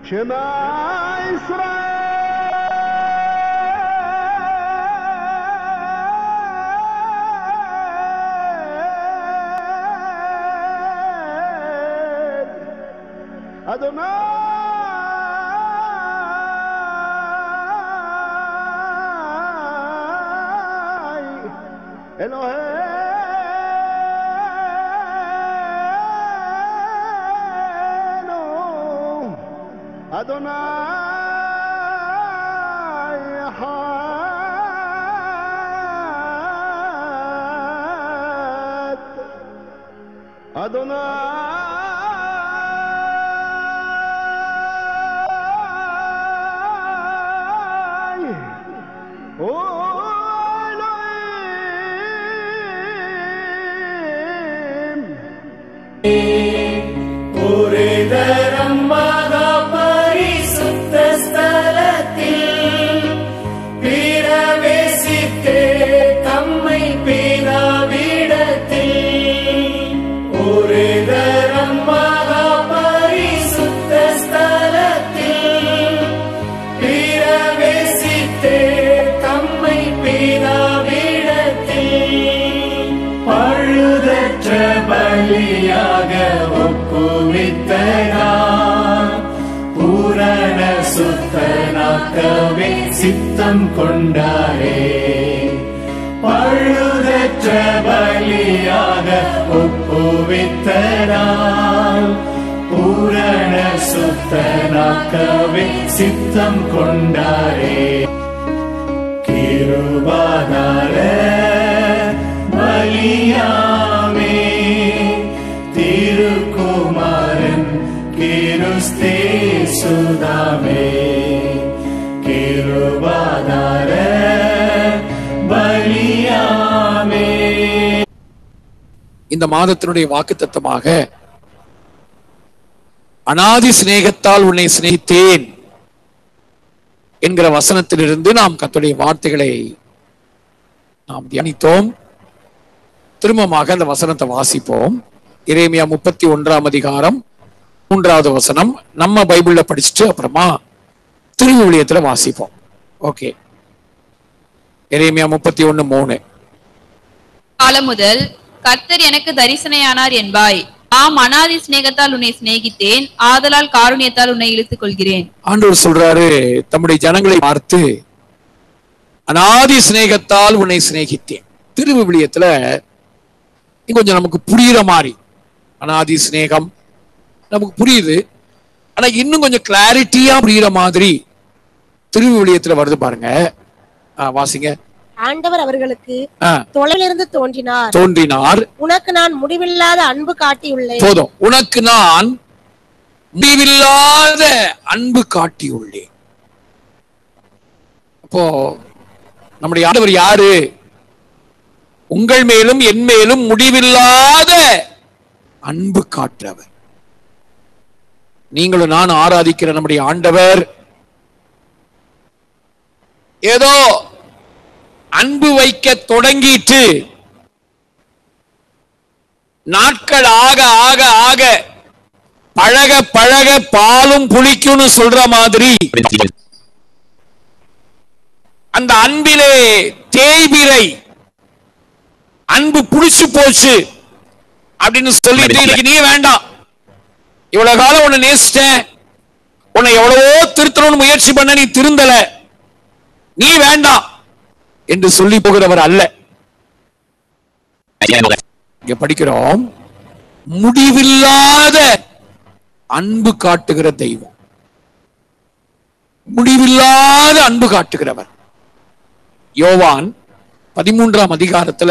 שמע ישראל אדוני אלוהינו אדוני אחד אדוני הוא אלוהים ஒரு தரம் மகா பரிசுத்த ஸ்தலத்தில் பிரவேசித்து தம்மை பிதாவிடத்தில் ஒரு தரம் மகா பரிசுத்த ஸ்தலத்தில் பிரவேசித்து தம்மை பிதாவிடத்தில் பழுதற்ற பலியாக ஒப்புவித்தனார் பூரண சுத்தனாக்கவே சித்தம் கொண்டாரே பழுதற்ற பலியாக ஒப்புவித்தனார் பூரண சுத்தனாக்கவே சித்தம் கொண்டாரே கிருபாதார பலியாமே திருக்குமாரன் கிருஸ்தே சுதாமே கிருபாதார பலியாமே இந்த மாதத்தினுடைய வாக்குத்தத்தமாக அனாதி சிநேகத்தால் உன்னை சிநேகித்தேன் என்கிற வசனத்திலிருந்து நாம் கர்த்தருடைய வார்த்தைகளை நாம் தியானித்தோம் திரும்பமாக அந்த வசனத்தை வாசிப்போம் இறைமையா முப்பத்தி ஒன்றாம் அதிகாரம் மூன்றாவது வசனம் நம்ம பைபிள்ல படிச்சுட்டு அப்புறமா திருவிழியத்துல வாசிப்போம் ஓகே இறைமையா முப்பத்தி ஒண்ணு மூணு காலம் முதல் கர்த்தர் எனக்கு தரிசனையானார் என்பாய் ஆம் அனாதி சிநேகத்தால் உன்னை சிநேகித்தேன் ஆதலால் காருண்யத்தால் உன்னை இழுத்துக் கொள்கிறேன் ஆண்டவர் சொல்றாரு தம்முடைய ஜனங்களை பார்த்து அனாதி சிநேகத்தால் உன்னை சிநேகித்தேன் திருவிவிலியத்துல இன்னும் கொஞ்சம் நமக்கு புரியுற மாதிரி அனாதி சிநேகம் நமக்கு புரியுது ஆனா இன்னும் கொஞ்சம் கிளாரிட்டியா புரியுற மாதிரி திருவிவிலியத்துல வருது பாருங்க ஆ, வாசிங்க ஆண்டவர் அவர்களுக்கு ஆ, தொலைவிலிருந்து தோன்றினார் தோன்றினார் உனக்கு நான் முடிவில்லாத அன்பு காட்டியுள்ளேன் போதும் உனக்கு நான் முடிவில்லாத அன்பு காட்டியுள்ளேன் அப்போ நம்முடைய ஆண்டவர் யாரு உங்கள் மேலும் என் மேலும் முடிவில்லாத அன்பு காட்டுறவர் நீங்களும் நான் ஆராதிக்கிற நம்முடைய ஆண்டவர் ஏதோ அன்பு வைக்க தொடங்கிட்டு நாட்கள் ஆக ஆக ஆக பழக பழக பாலும் புளிக்கும்னு சொல்ற மாதிரி அந்த அன்பிலே தேய்பிரை அன்பு புடிச்சு போச்சு அப்படின்னு சொல்லிட்டு இன்னைக்கு நீ வேண்டாம் இவ்வளவு காலம் உன்னை நேசிட்டேன் உன்னை எவ்வளவோ திருத்தணும்னு முயற்சி பண்ண நீ திருந்தல நீ வேண்டாம் என்று சொல்லி போகிறவர் அல்ல இங்க படிக்கிறோம் முடிவில்லாத அன்பு காட்டுகிற தெய்வம் முடிவில்லாத அன்பு காட்டுகிறவர் யோவான் பதிமூன்றாம் அதிகாரத்துல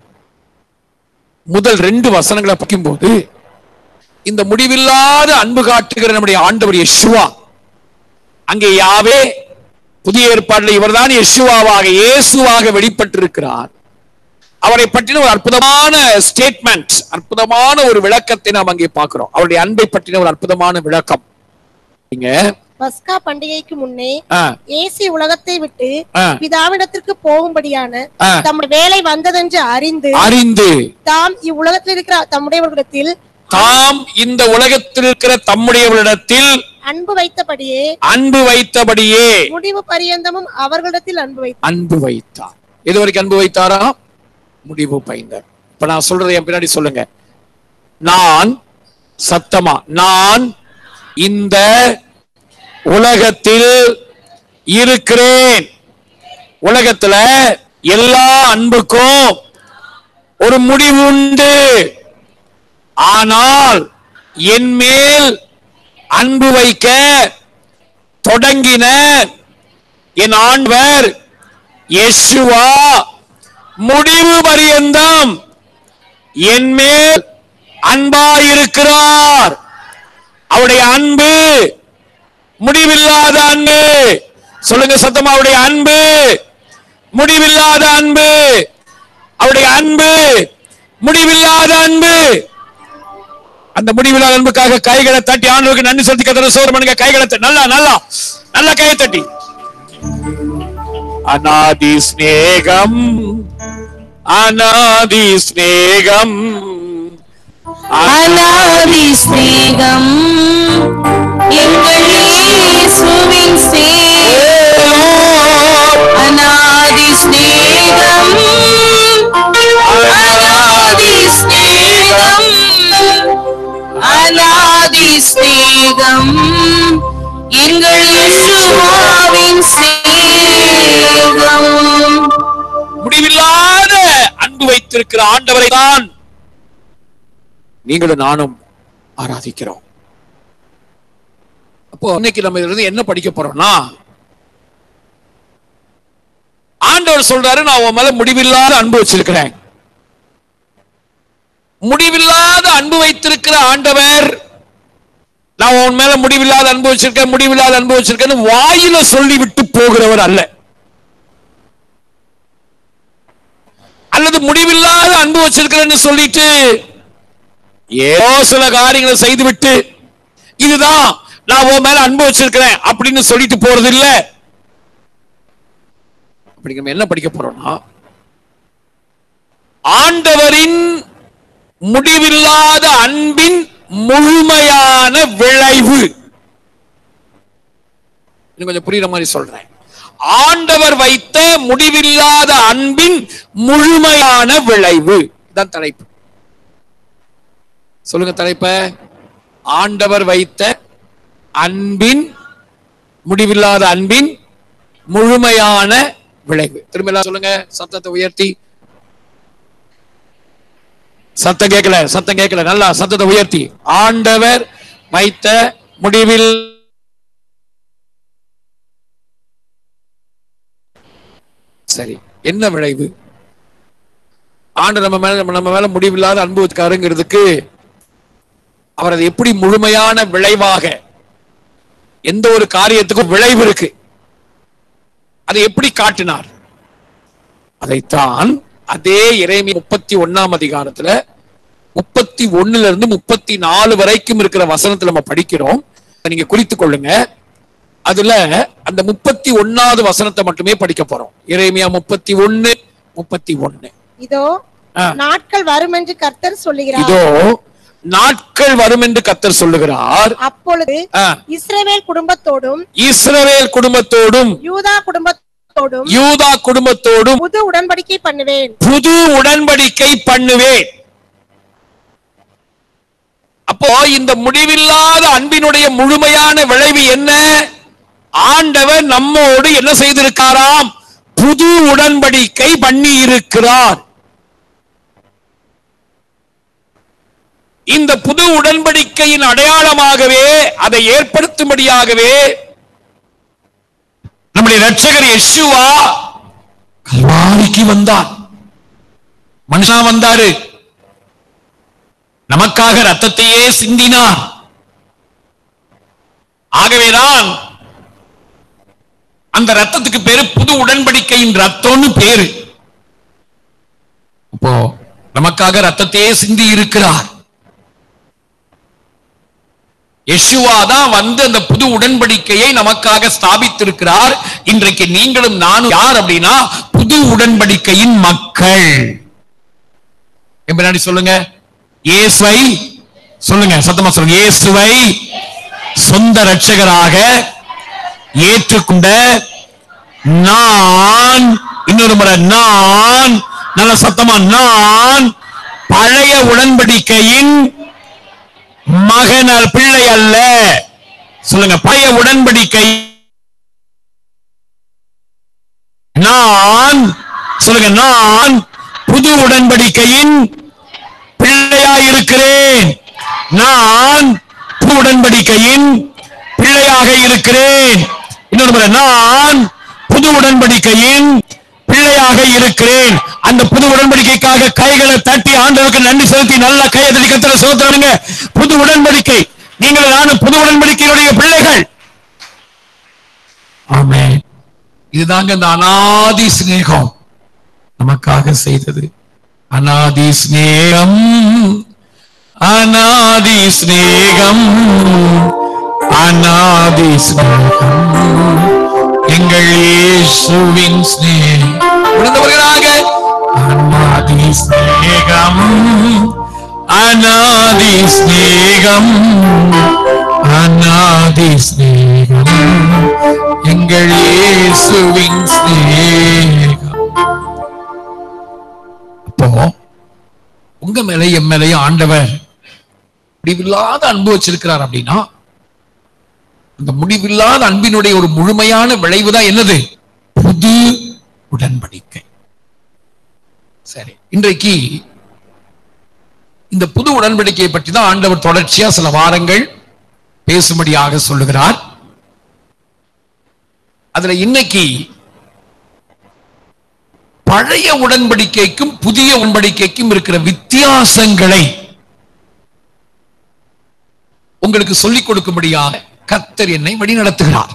முதல் ரெண்டு வசனங்களை படிக்கும்போது இந்த முடிவில்லாத அன்பு காட்டுகிற நம்முடைய ஆண்டவர் யெஷுவா அங்கே யாவே புதிய ஏற்பாட்டில் இவர்தான் யெஷுவாவாக இயேசுவாக வெளிப்பட்டிருக்கிறார் அவரை பற்றின ஒரு அற்புதமான ஸ்டேட்மெண்ட் அற்புதமான ஒரு விளக்கத்தை நாம் அங்கே பார்க்கிறோம் அவருடைய அன்பை பற்றின ஒரு அற்புதமான விளக்கம் நீங்க பஸ்கா பண்டிகைக்கு முன்னே ஆ, ஏசி உலகத்தை விட்டு ஆ. பிதாவிடத்திற்கு போகும்படியான ஆ. தம்முடைய வேலை வந்ததென்று அறிந்து அறிந்து தாம் இவ்வுலகத்தில் இருக்கிற தம்முடையவர்களிடத்தில் தாம் இந்த உலகத்தில் இருக்கிற தம்முடையவரிடத்தில் அன்பு வைத்தபடியே அன்பு வைத்தபடியே முடிவு பரியந்தமும் அவர்களிடத்தில் அன்பு வைத்தார் அன்பு வைத்தார் எது வரைக்கும் அன்பு வைத்தாரா முடிவு பைந்தார் இப்ப நான் சொல்றதை என் பின்னாடி சொல்லுங்க நான் சத்தமா நான் இந்த உலகத்தில் இருக்கிறேன் உலகத்துல எல்லா அன்புக்கும் ஒரு முடிவு உண்டு ஆனால் என் மேல் அன்பு வைக்க தொடங்கின என் ஆண்டவர் யெஷுவா முடிவு பரியந்தம் என் மேல் அன்பாயிருக்கிறார் அவருடைய அன்பு முடிவில்லாத அன்பு சொல்லுங்க சத்தமா அவருடைய அன்பு முடிவில்லாத அன்பு அவருடைய அன்பு முடிவில்லாத அன்பு அந்த முடிவில்லாத அன்புக்காக கைகளை தட்டி ஆண்டவருக்கு நன்றி செலுத்தி கத்தர சோறு பண்ணுங்க கைகளை தட்டி நல்லா நல்லா நல்லா கையை தட்டி அநாதி ஸ்நேகம் அநாதி ஸ்நேகம் அநாதி ஸ்நேகம் எங்கள் இயேசுவின் ஸ்நேகம் அநாதி ஸ்நேகம் அநாதி ஸ்நேகம் அநாதி ஸ்நேகம் எங்கள் இயேசுவின் ஸ்நேகம் முடிவில்லாத அன்பு வைத்திருக்கிற ஆண்டவரை தான் நீங்களும் நானும் ஆராதிக்கிறோம் அப்போ இன்னைக்கு நம்ம இதுல இருந்து என்ன படிக்க போறோம்னா ஆண்டவர் சொல்றாரு நான் உன் மேல முடிவில்லாத அன்பு வச்சிருக்கிறேன் முடிவில்லாத அன்பு வைத்திருக்கிற ஆண்டவர் நான் உன் மேல முடிவில்லாத அன்பு வச்சிருக்கேன் முடிவில்லாத அன்பு வச்சிருக்கேன்னு வாயில சொல்லி விட்டு போகிறவர் அல்ல அல்லது முடிவில்லாத அன்பு வச்சிருக்கிறேன்னு சொல்லிட்டு ஏதோ சில காரியங்களை செய்துவிட்டு இதுதான் நான் உன் மேல அன்பு வச்சிருக்கிறேன் அப்படின்னு சொல்லிட்டு போறது இல்ல அப்படி நம்ம என்ன படிக்க போறோம்னா ஆண்டவரின் முடிவில்லாத அன்பின் முழுமையான விளைவு இன்னும் கொஞ்சம் புரியுற மாதிரி சொல்றேன் ஆண்டவர் வைத்த முடிவில்லாத அன்பின் முழுமையான விளைவு இதான் தலைப்பு சொல்லுங்க தலைப்ப ஆண்டவர் வைத்த அன்பின் முடிவில்லாத அன்பின் முழுமையான விளைவு திரும்ப எல்லாம் சொல்லுங்க சத்தத்தை உயர்த்தி சத்தம் கேட்கல சத்தம் கேட்கல நல்லா சத்தத்தை உயர்த்தி ஆண்டவர் வைத்த முடிவில் சரி என்ன விளைவு ஆண்டு நம்ம மேல நம்ம- நம்ம மேல முடிவில்லாத அன்பு வச்சுக்காருங்கிறதுக்கு அவர் அதை எப்படி முழுமையான விளைவாக எந்த ஒரு காரியத்துக்கும் விளைவு இருக்கு அதை எப்படி காட்டினார் அதைத்தான் அதே இறைமை முப்பத்தி ஒண்ணாம் அதிகாரத்துல முப்பத்தி ஒண்ணுல இருந்து முப்பத்தி நாலு வரைக்கும் இருக்கிற வசனத்துல நம்ம படிக்கிறோம் அதை நீங்க குறித்துக் கொள்ளுங்க அதுல அந்த முப்பத்தி ஒன்னாவது வசனத்தை மட்டுமே படிக்க போறோம் இறைமையா முப்பத்தி ஒண்ணு முப்பத்தி ஒண்ணு இதோ ஆ. நாட்கள் வரும் என்று கர்த்தர் சொல்லுகிறார் இதோ நாட்கள் வரும் என்று கத்தர் சொல்லுகிறார் அப்பொழுது ஆ, இஸ்ரவேல் குடும்பத்தோடும் இஸ்ரவேல் குடும்பத்தோடும் யூதா குடும்பத்தோடும் யூதா குடும்பத்தோடும் புது உடன்படிக்கை பண்ணுவேன் புது உடன்படிக்கை பண்ணுவேன் அப்போ இந்த முடிவில்லாத அன்பினுடைய முழுமையான விளைவு என்ன ஆண்டவர் நம்மோடு என்ன செய்திருக்காராம் புது உடன்படிக்கை பண்ணி இருக்கிறார் இந்த புது உடன்படிக்கையின் அடையாளமாகவே அதை ஏற்படுத்தும்படியாகவே நம்முடைய ரட்சகர் யெஷுவா கல்வாரிக்கு வந்தார் மனுஷனா வந்தாரு நமக்காக ரத்தத்தையே சிந்தினார் ஆகவேதான் அந்த ரத்தத்துக்கு பேரு புது உடன்படிக்கையின் ரத்தம்னு பேரு அப்போ நமக்காக ரத்தத்தையே சிந்தி இருக்கிறார் யெஷுவா தான் வந்து அந்த புது உடன்படிக்கையை நமக்காக ஸ்தாபித்திருக்கிறார் இன்றைக்கு நீங்களும் நானும் யார் அப்படின்னா புது உடன்படிக்கையின் மக்கள் என் பின்னாடி சொல்லுங்க இயேசுவை சொல்லுங்க சத்தமா சொல்லுங்க இயேசுவை சொந்த ரட்சகராக ஏற்றுக்கொண்ட நான் இன்னொரு முறை நான் நல்ல சத்தமா நான் பழைய உடன்படிக்கையின் மகன் அல்ல, பிள்ளை அல்ல சொல்லுங்க பழைய உடன்படிக்கை நான் சொல்லுங்க நான் புது உடன்படிக்கையின் பிள்ளையாயிருக்கிறேன் நான் புது உடன்படிக்கையின் பிள்ளையாக இருக்கிறேன் இன்னொரு முறை நான் புது உடன்படிக்கையின் பிள்ளையாக இருக்கிறேன் அந்த புது உடன்படிக்கைக்காக கைகளை தட்டி ஆண்டவருக்கு நன்றி செலுத்தி நல்ல கையை தட்டி கத்திர சோதரங்க புது உடன்படிக்கை நீங்கள் நானும் புது உடன்படிக்கையுடைய பிள்ளைகள் ஆமே இதுதாங்க இந்த அனாதி சிநேகம் நமக்காக செய்தது அனாதி சிநேகம் அனாதி சிநேகம் அனாதி சிநேகம் எங்கள் இயேசுவின் சிநேகம் உணர்ந்தவர்களாக அனாதி சிநேகம் அனாதி சிநேகம் அனாதி சிநேகம் எங்கள் இயேசுவின் சிநேகம் அப்போ உங்க மேல என் மேலையும் ஆண்டவர் முடிவில்லாத அன்பு வச்சிருக்கிறார் அப்படின்னா அந்த முடிவில்லாத அன்பினுடைய ஒரு முழுமையான விளைவுதான் என்னது புது உடன்படிக்கை சரி இன்றைக்கு இந்த புது உடன்படிக்கையை பற்றி தான் ஆண்டவர் தொடர்ச்சியா சில வாரங்கள் பேசும்படியாக சொல்லுகிறார் அதுல இன்னைக்கு பழைய உடன்படிக்கைக்கும் புதிய உடன்படிக்கைக்கும் இருக்கிற வித்தியாசங்களை உங்களுக்கு சொல்லிக் கொடுக்கும்படியாக கர்த்தர் என்னை வழிநடத்துகிறார்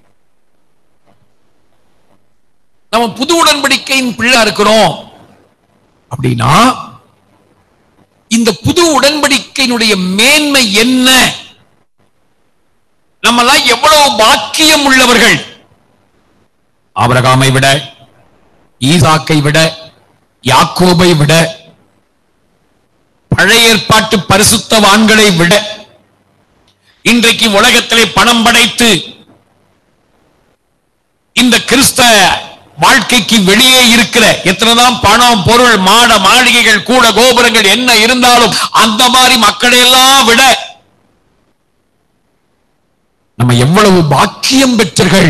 நம்ம புது உடன்படிக்கையின் பிள்ளை இருக்கிறோம் அப்படின்னா இந்த புது உடன்படிக்கையினுடைய மேன்மை என்ன நம்மெல்லாம் எவ்வளவு பாக்கியம் உள்ளவர்கள் ஆபிரகாமை விட ஈசாக்கை விட யாக்கோபை விட பழைய ஏற்பாட்டு பரிசுத்தவான்களை விட இன்றைக்கு உலகத்திலே பணம் படைத்து இந்த கிறிஸ்த வாழ்க்கைக்கு வெளியே இருக்கிற எத்தனைதான் பணம் பொருள் மாட மாளிகைகள் கூட கோபுரங்கள் என்ன இருந்தாலும் அந்த மாதிரி மக்களை எல்லாம் விட நம்ம எவ்வளவு பாக்கியம் பெற்றர்கள்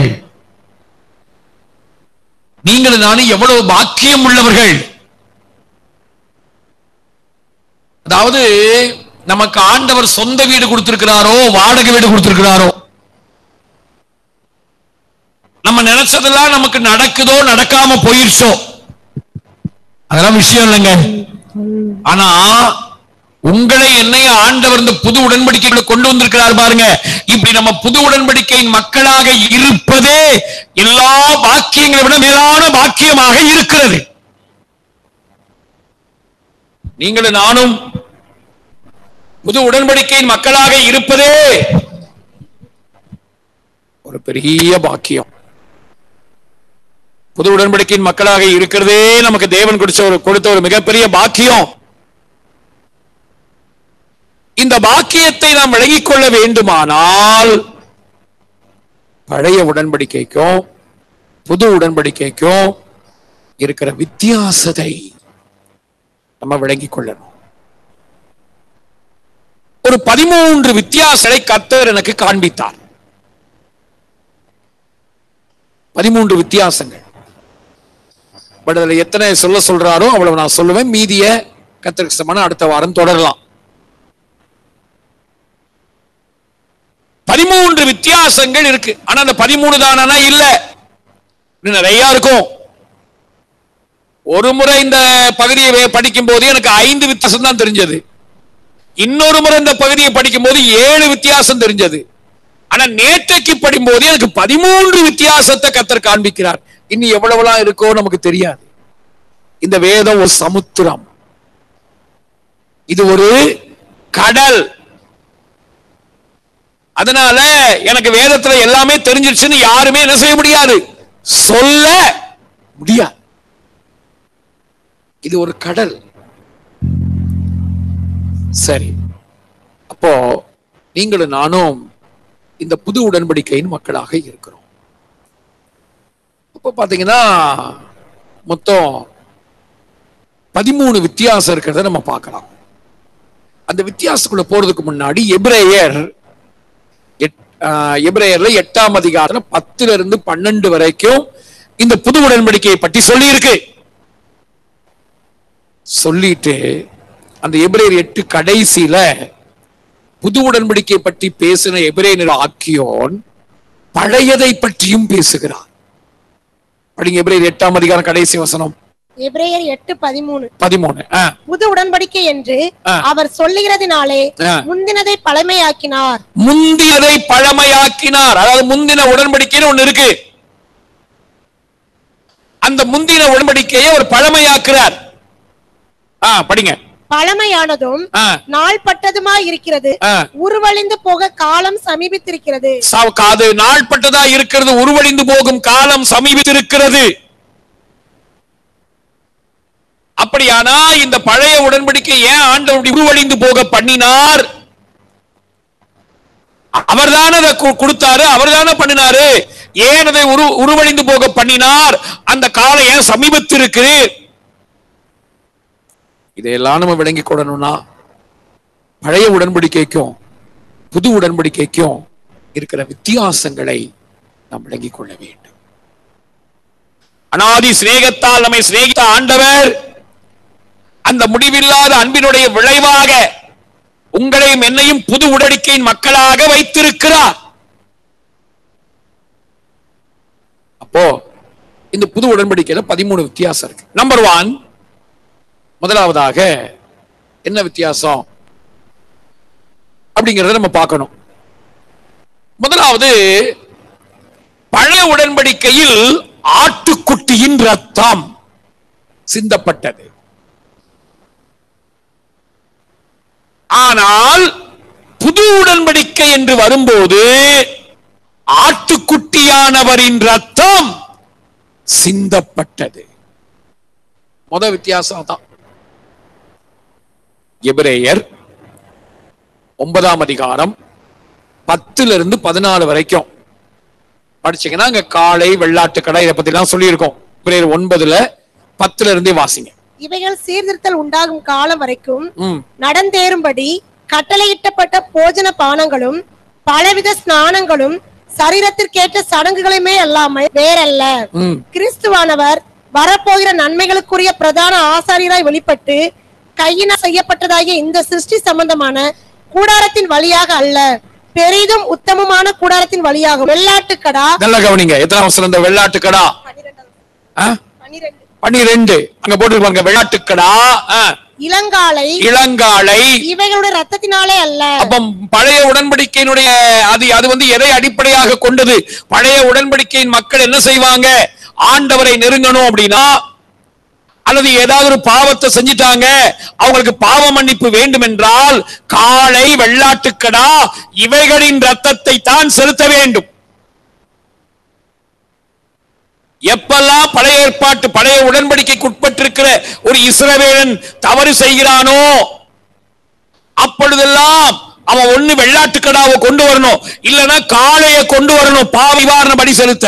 நீங்களும் நானும் எவ்வளவு பாக்கியம் உள்ளவர்கள் அதாவது நமக்கு ஆண்டவர் சொந்த வீடு கொடுத்திருக்கிறாரோ வாடகை வீடு கொடுத்திருக்கிறாரோ நம்ம நினைச்சதெல்லாம் நமக்கு நடக்குதோ நடக்காம போயிருச்சோ அதெல்லாம் விஷயம் இல்லைங்க ஆனா உங்களை என்னைய ஆண்டவர் இந்த புது உடன்படிக்கைகளை கொண்டு வந்திருக்கிறார் பாருங்க இப்படி நம்ம புது உடன்படிக்கையின் மக்களாக இருப்பதே எல்லா பாக்கியங்களை விட மேலான பாக்கியமாக இருக்கிறது நீங்களும் நானும் புது உடன்படிக்கையின் மக்களாக இருப்பதே ஒரு பெரிய பாக்கியம் புது உடன்படிக்கையின் மக்களாக இருக்கிறதே நமக்கு தேவன் கொடுத்த ஒரு கொடுத்த ஒரு மிகப்பெரிய பாக்கியம் இந்த பாக்கியத்தை நாம் விளங்கிக் கொள்ள வேண்டுமானால் பழைய உடன்படிக்கைக்கும் புது உடன்படிக்கைக்கும் இருக்கிற வித்தியாசத்தை நம்ம விளங்கிக் கொள்ளணும் ஒரு பதிமூன்று வித்தியாசங்களை கர்த்தர் எனக்கு காண்பித்தார் பதிமூன்று வித்தியாசங்கள் பட் அதுல எத்தனை சொல்ல சொல்றாரோ அவ்வளவு நான் சொல்லுவேன் மீதிய கத்தருக்கு சமான அடுத்த வாரம் தொடரலாம் பதிமூன்று வித்தியாசங்கள் இருக்கு ஆனா அந்த பதிமூணு தானா இல்ல இன்னும் நிறைய இருக்கும் ஒரு முறை இந்த பகுதியை படிக்கும் போது எனக்கு ஐந்து வித்தியாசம் தான் தெரிஞ்சது இன்னொரு முறை இந்த பகுதியை படிக்கும் போது ஏழு வித்தியாசம் தெரிஞ்சது ஆனா நேற்றைக்கு படிக்கும்போது எனக்கு பதிமூன்று வித்தியாசத்தை கத்தர் காண்பிக்கிறார் இன்னும் எவ்வளவுலாம் இருக்கோ நமக்கு தெரியாது இந்த வேதம் ஒரு சமுத்திரம் இது ஒரு கடல் அதனால எனக்கு வேதத்துல எல்லாமே தெரிஞ்சிருச்சுன்னு யாருமே என்ன செய்ய முடியாது சொல்ல முடியாது இது ஒரு கடல் சரி அப்போ நீங்களும் நானும் இந்த புது உடன்படிக்கையின் மக்களாக இருக்கிறோம் அப்போ பாத்தீங்கன்னா மொத்தம் பதிமூணு வித்தியாசம் இருக்கிறத நம்ம பார்க்கலாம் அந்த வித்தியாசத்துக்குள்ள போறதுக்கு முன்னாடி எபிரேயர் எட்- ஆஹ், எபிரேயர்ல எட்டாம் அதிகாரத்துல பத்துல இருந்து பன்னெண்டு வரைக்கும் இந்த புது உடன்படிக்கையை பற்றி சொல்லி இருக்கு சொல்லிட்டு அந்த எபிரேயர் எட்டு கடைசியில புது உடன்படிக்கை பற்றி பேசின எபிரேயர் ஆக்கியோன் பழையதை பற்றியும் பேசுகிறார் படிங்க எபிரேயர் எட்டாம் அதிகாரம் கடைசி வசனம் எபிரேயர் எட்டு பதிமூணு பதிமூணு ஆ, புது உடன்படிக்கை என்று ஆ. அவர் சொல்லுகிறதினாலே ஆ. முந்தினதை பழமையாக்கினார் முந்தினதை பழமையாக்கினார் அதாவது முந்தின உடன்படிக்கைன்னு ஒண்ணு இருக்கு அந்த முந்தின உடன்படிக்கையை அவர் பழமையாக்குறார் ஆ படிங்க பழமையானதும் ஆ, நாள்பட்டதுமா இருக்கிறது ஆ. உருவழிந்து போக காலம் சமீபித்திருக்கிறது சா- அது நாள்பட்டதா இருக்கிறது உருவழிந்து போகும் காலம் சமீபித்திருக்கிறது அப்படியானா இந்த பழைய உடன்படிக்கை ஏன் ஆண்டவர் உருவழிந்து போக பண்ணினார் அவர்தானே அதை கு- கொடுத்தாரு அவர்தானே பண்ணினாரு ஏன் அதை உரு உருவழிந்து போக பண்ணினார் அந்த காலம் ஏன் சமீபத்திருக்கு இதையெல்லாம் நம்ம விளங்கி கொள்ளணும்னா பழைய உடன்படிக்கைக்கும் புது உடன்படிக்கைக்கும் இருக்கிற வித்தியாசங்களை நாம் விளங்கிக் கொள்ள வேண்டும் அனாதி சிநேகத்தால் நம்மை சிநேகித்த ஆண்டவர் அந்த முடிவில்லாத அன்பினுடைய விளைவாக உங்களையும் என்னையும் புது உடன்படிக்கையின் மக்களாக வைத்திருக்கிறார் அப்போ இந்த புது உடன்படிக்கையில பதிமூணு வித்தியாசம் இருக்கு நம்பர் ஒன் முதலாவதாக என்ன வித்தியாசம் அப்படிங்கறத நம்ம பார்க்கணும் முதலாவது பழைய உடன்படிக்கையில் ஆட்டுக்குட்டியின் ரத்தம் சிந்தப்பட்டது ஆனால் புது உடன்படிக்கை என்று வரும்போது ஆட்டுக்குட்டியானவரின் ரத்தம் சிந்தப்பட்டது முத வித்தியாசம் தான் எபிரேயர் ஒன்பதாம் அதிகாரம் பத்துல இருந்து பதினாலு வரைக்கும் படிச்சீங்கன்னா அங்க காளை வெள்ளாட்டு கடை இதை பத்தி எல்லாம் சொல்லியிருக்கோம் எபிரேயர் ஒன்பதுல பத்துல இருந்தே வாசிங்க இவைகள் சீர்திருத்தல் உண்டாகும் காலம் வரைக்கும் ம் நடந்தேறும்படி கட்டளையிட்டப்பட்ட போஜன பானங்களும் பலவித ஸ்நானங்களும் சரீரத்திற்கேற்ற சடங்குகளுமே அல்லாமல் வேறல்ல ம் கிறிஸ்துவானவர் வரப்போகிற நன்மைகளுக்குரிய பிரதான ஆசாரியராய் வெளிப்பட்டு கையினால் செய்யப்பட்டதாகிய இந்த சிருஷ்டி சம்பந்தமான கூடாரத்தின் வழியாக அல்ல பெரிதும் உத்தமமான கூடாரத்தின் வழியாக வெள்ளாட்டுக்கடா நல்லா கவனிங்க எத்தனை அவசரம் இந்த வெள்ளாட்டு கடா ஆ? பனிரெண்டு பன்னிரெண்டு அங்க போட்டுருப்பாங்க வெள்ளாட்டு கடா ஆ. இளங்காலை இளங்காளை இவைகளுடைய ரத்தத்தினாலே அல்ல அப்ப பழைய உடன்படிக்கையினுடைய அது அது வந்து எதை அடிப்படையாக கொண்டது பழைய உடன்படிக்கையின் மக்கள் என்ன செய்வாங்க ஆண்டவரை நெருங்கணும் அப்படின்னா அல்லது ஏதாவது ஒரு பாவத்தை செஞ்சிட்டாங்க அவங்களுக்கு பாவ மன்னிப்பு வேண்டும் என்றால் காளை வெள்ளாட்டுக்கடா இவைகளின் ரத்தத்தை தான் செலுத்த வேண்டும் எப்பெல்லாம் பழைய ஏற்பாட்டு பழைய உடன்படிக்கைக்கு உட்பட்டிருக்கிற ஒரு இஸ்ரவேலன் தவறு செய்கிறானோ அப்பொழுதெல்லாம் அவன் ஒண்ணு வெள்ளாட்டுக்கடாவை கொண்டு வரணும் இல்லனா காளைய கொண்டு வரணும் பாவிவாரண படி செலுத்த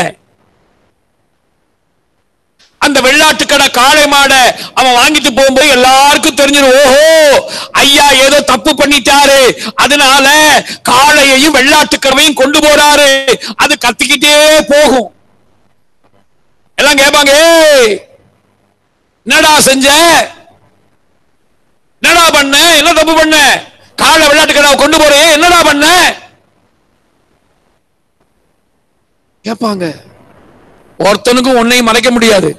அந்த வெள்ளாட்டுக்கடை காளை மாட அவன் வாங்கிட்டு போகும்போது எல்லாருக்கும் தெரிஞ்சிடும் ஓஹோ ஐயா ஏதோ தப்பு பண்ணிட்டாரு அதனால காளையையும் வெள்ளாட்டுக்கடவையும் கொண்டு போறாரு அது கத்திக்கிட்டே போகும் எல்லாம் கேட்பாங்க "ஏய், என்னடா செஞ்ச என்னடா பண்ண என்ன தப்பு பண்ண காலை விளையாட்டு கடாவை கொண்டு போறே என்னடா பண்ண கேட்பாங்க ஒருத்தனுக்கும் உன்னையும் மறைக்க முடியாது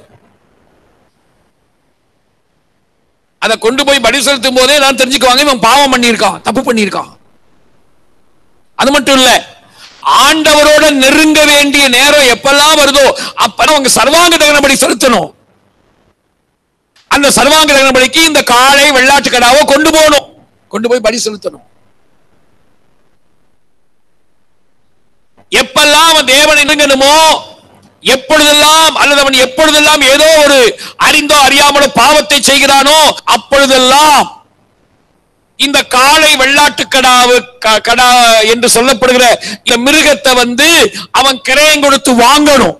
அதை கொண்டு போய் படி செலுத்தும் போதே நான் தெரிஞ்சுக்குவாங்க இவன் பாவம் பண்ணியிருக்கான் தப்பு பண்ணியிருக்கான் அது மட்டும் இல்ல ஆண்டவரோட நெருங்க வேண்டிய நேரம் எப்பெல்லாம் வருதோ அப்பெல்லாம் அவங்க சர்வாங்க தகனபடி செலுத்தணும் அந்த சர்வாங்க தகனபடிக்கு இந்த காளை வெள்ளாட்டு கடாவோ கொண்டு போகணும் கொண்டு போய் படி செலுத்தணும் எப்பெல்லாம் அவன் தேவனை நெருங்கணுமோ எப்பொழுதெல்லாம் அல்லது அவன் எப்பொழுதெல்லாம் ஏதோ ஒரு அறிந்தோ அறியாமலோ பாவத்தை செய்கிறானோ அப்பொழுதெல்லாம் இந்த காளை வெள்ளாட்டு கடாவு க- கடா என்று சொல்லப்படுகிற இந்த மிருகத்தை வந்து அவன் கிரயம் கொடுத்து வாங்கணும்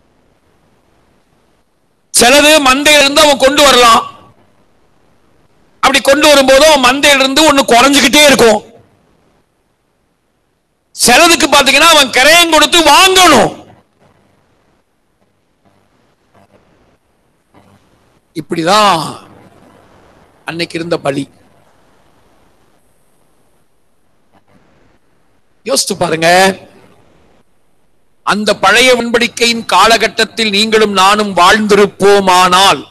சிலது மந்தையிலிருந்து அவன் கொண்டு வரலாம் அப்படி கொண்டு வரும்போது அவன் மந்தையிலிருந்து ஒண்ணு குறைஞ்சுக்கிட்டே இருக்கும் சிலதுக்கு பாத்தீங்கன்னா அவன் கிரயம் கொடுத்து வாங்கணும் இப்படிதான் அன்னைக்கு இருந்த பலி யோசித்து பாருங்க அந்த பழைய உடன்படிக்கையின் காலகட்டத்தில் நீங்களும் நானும் வாழ்ந்திருப்போமானால்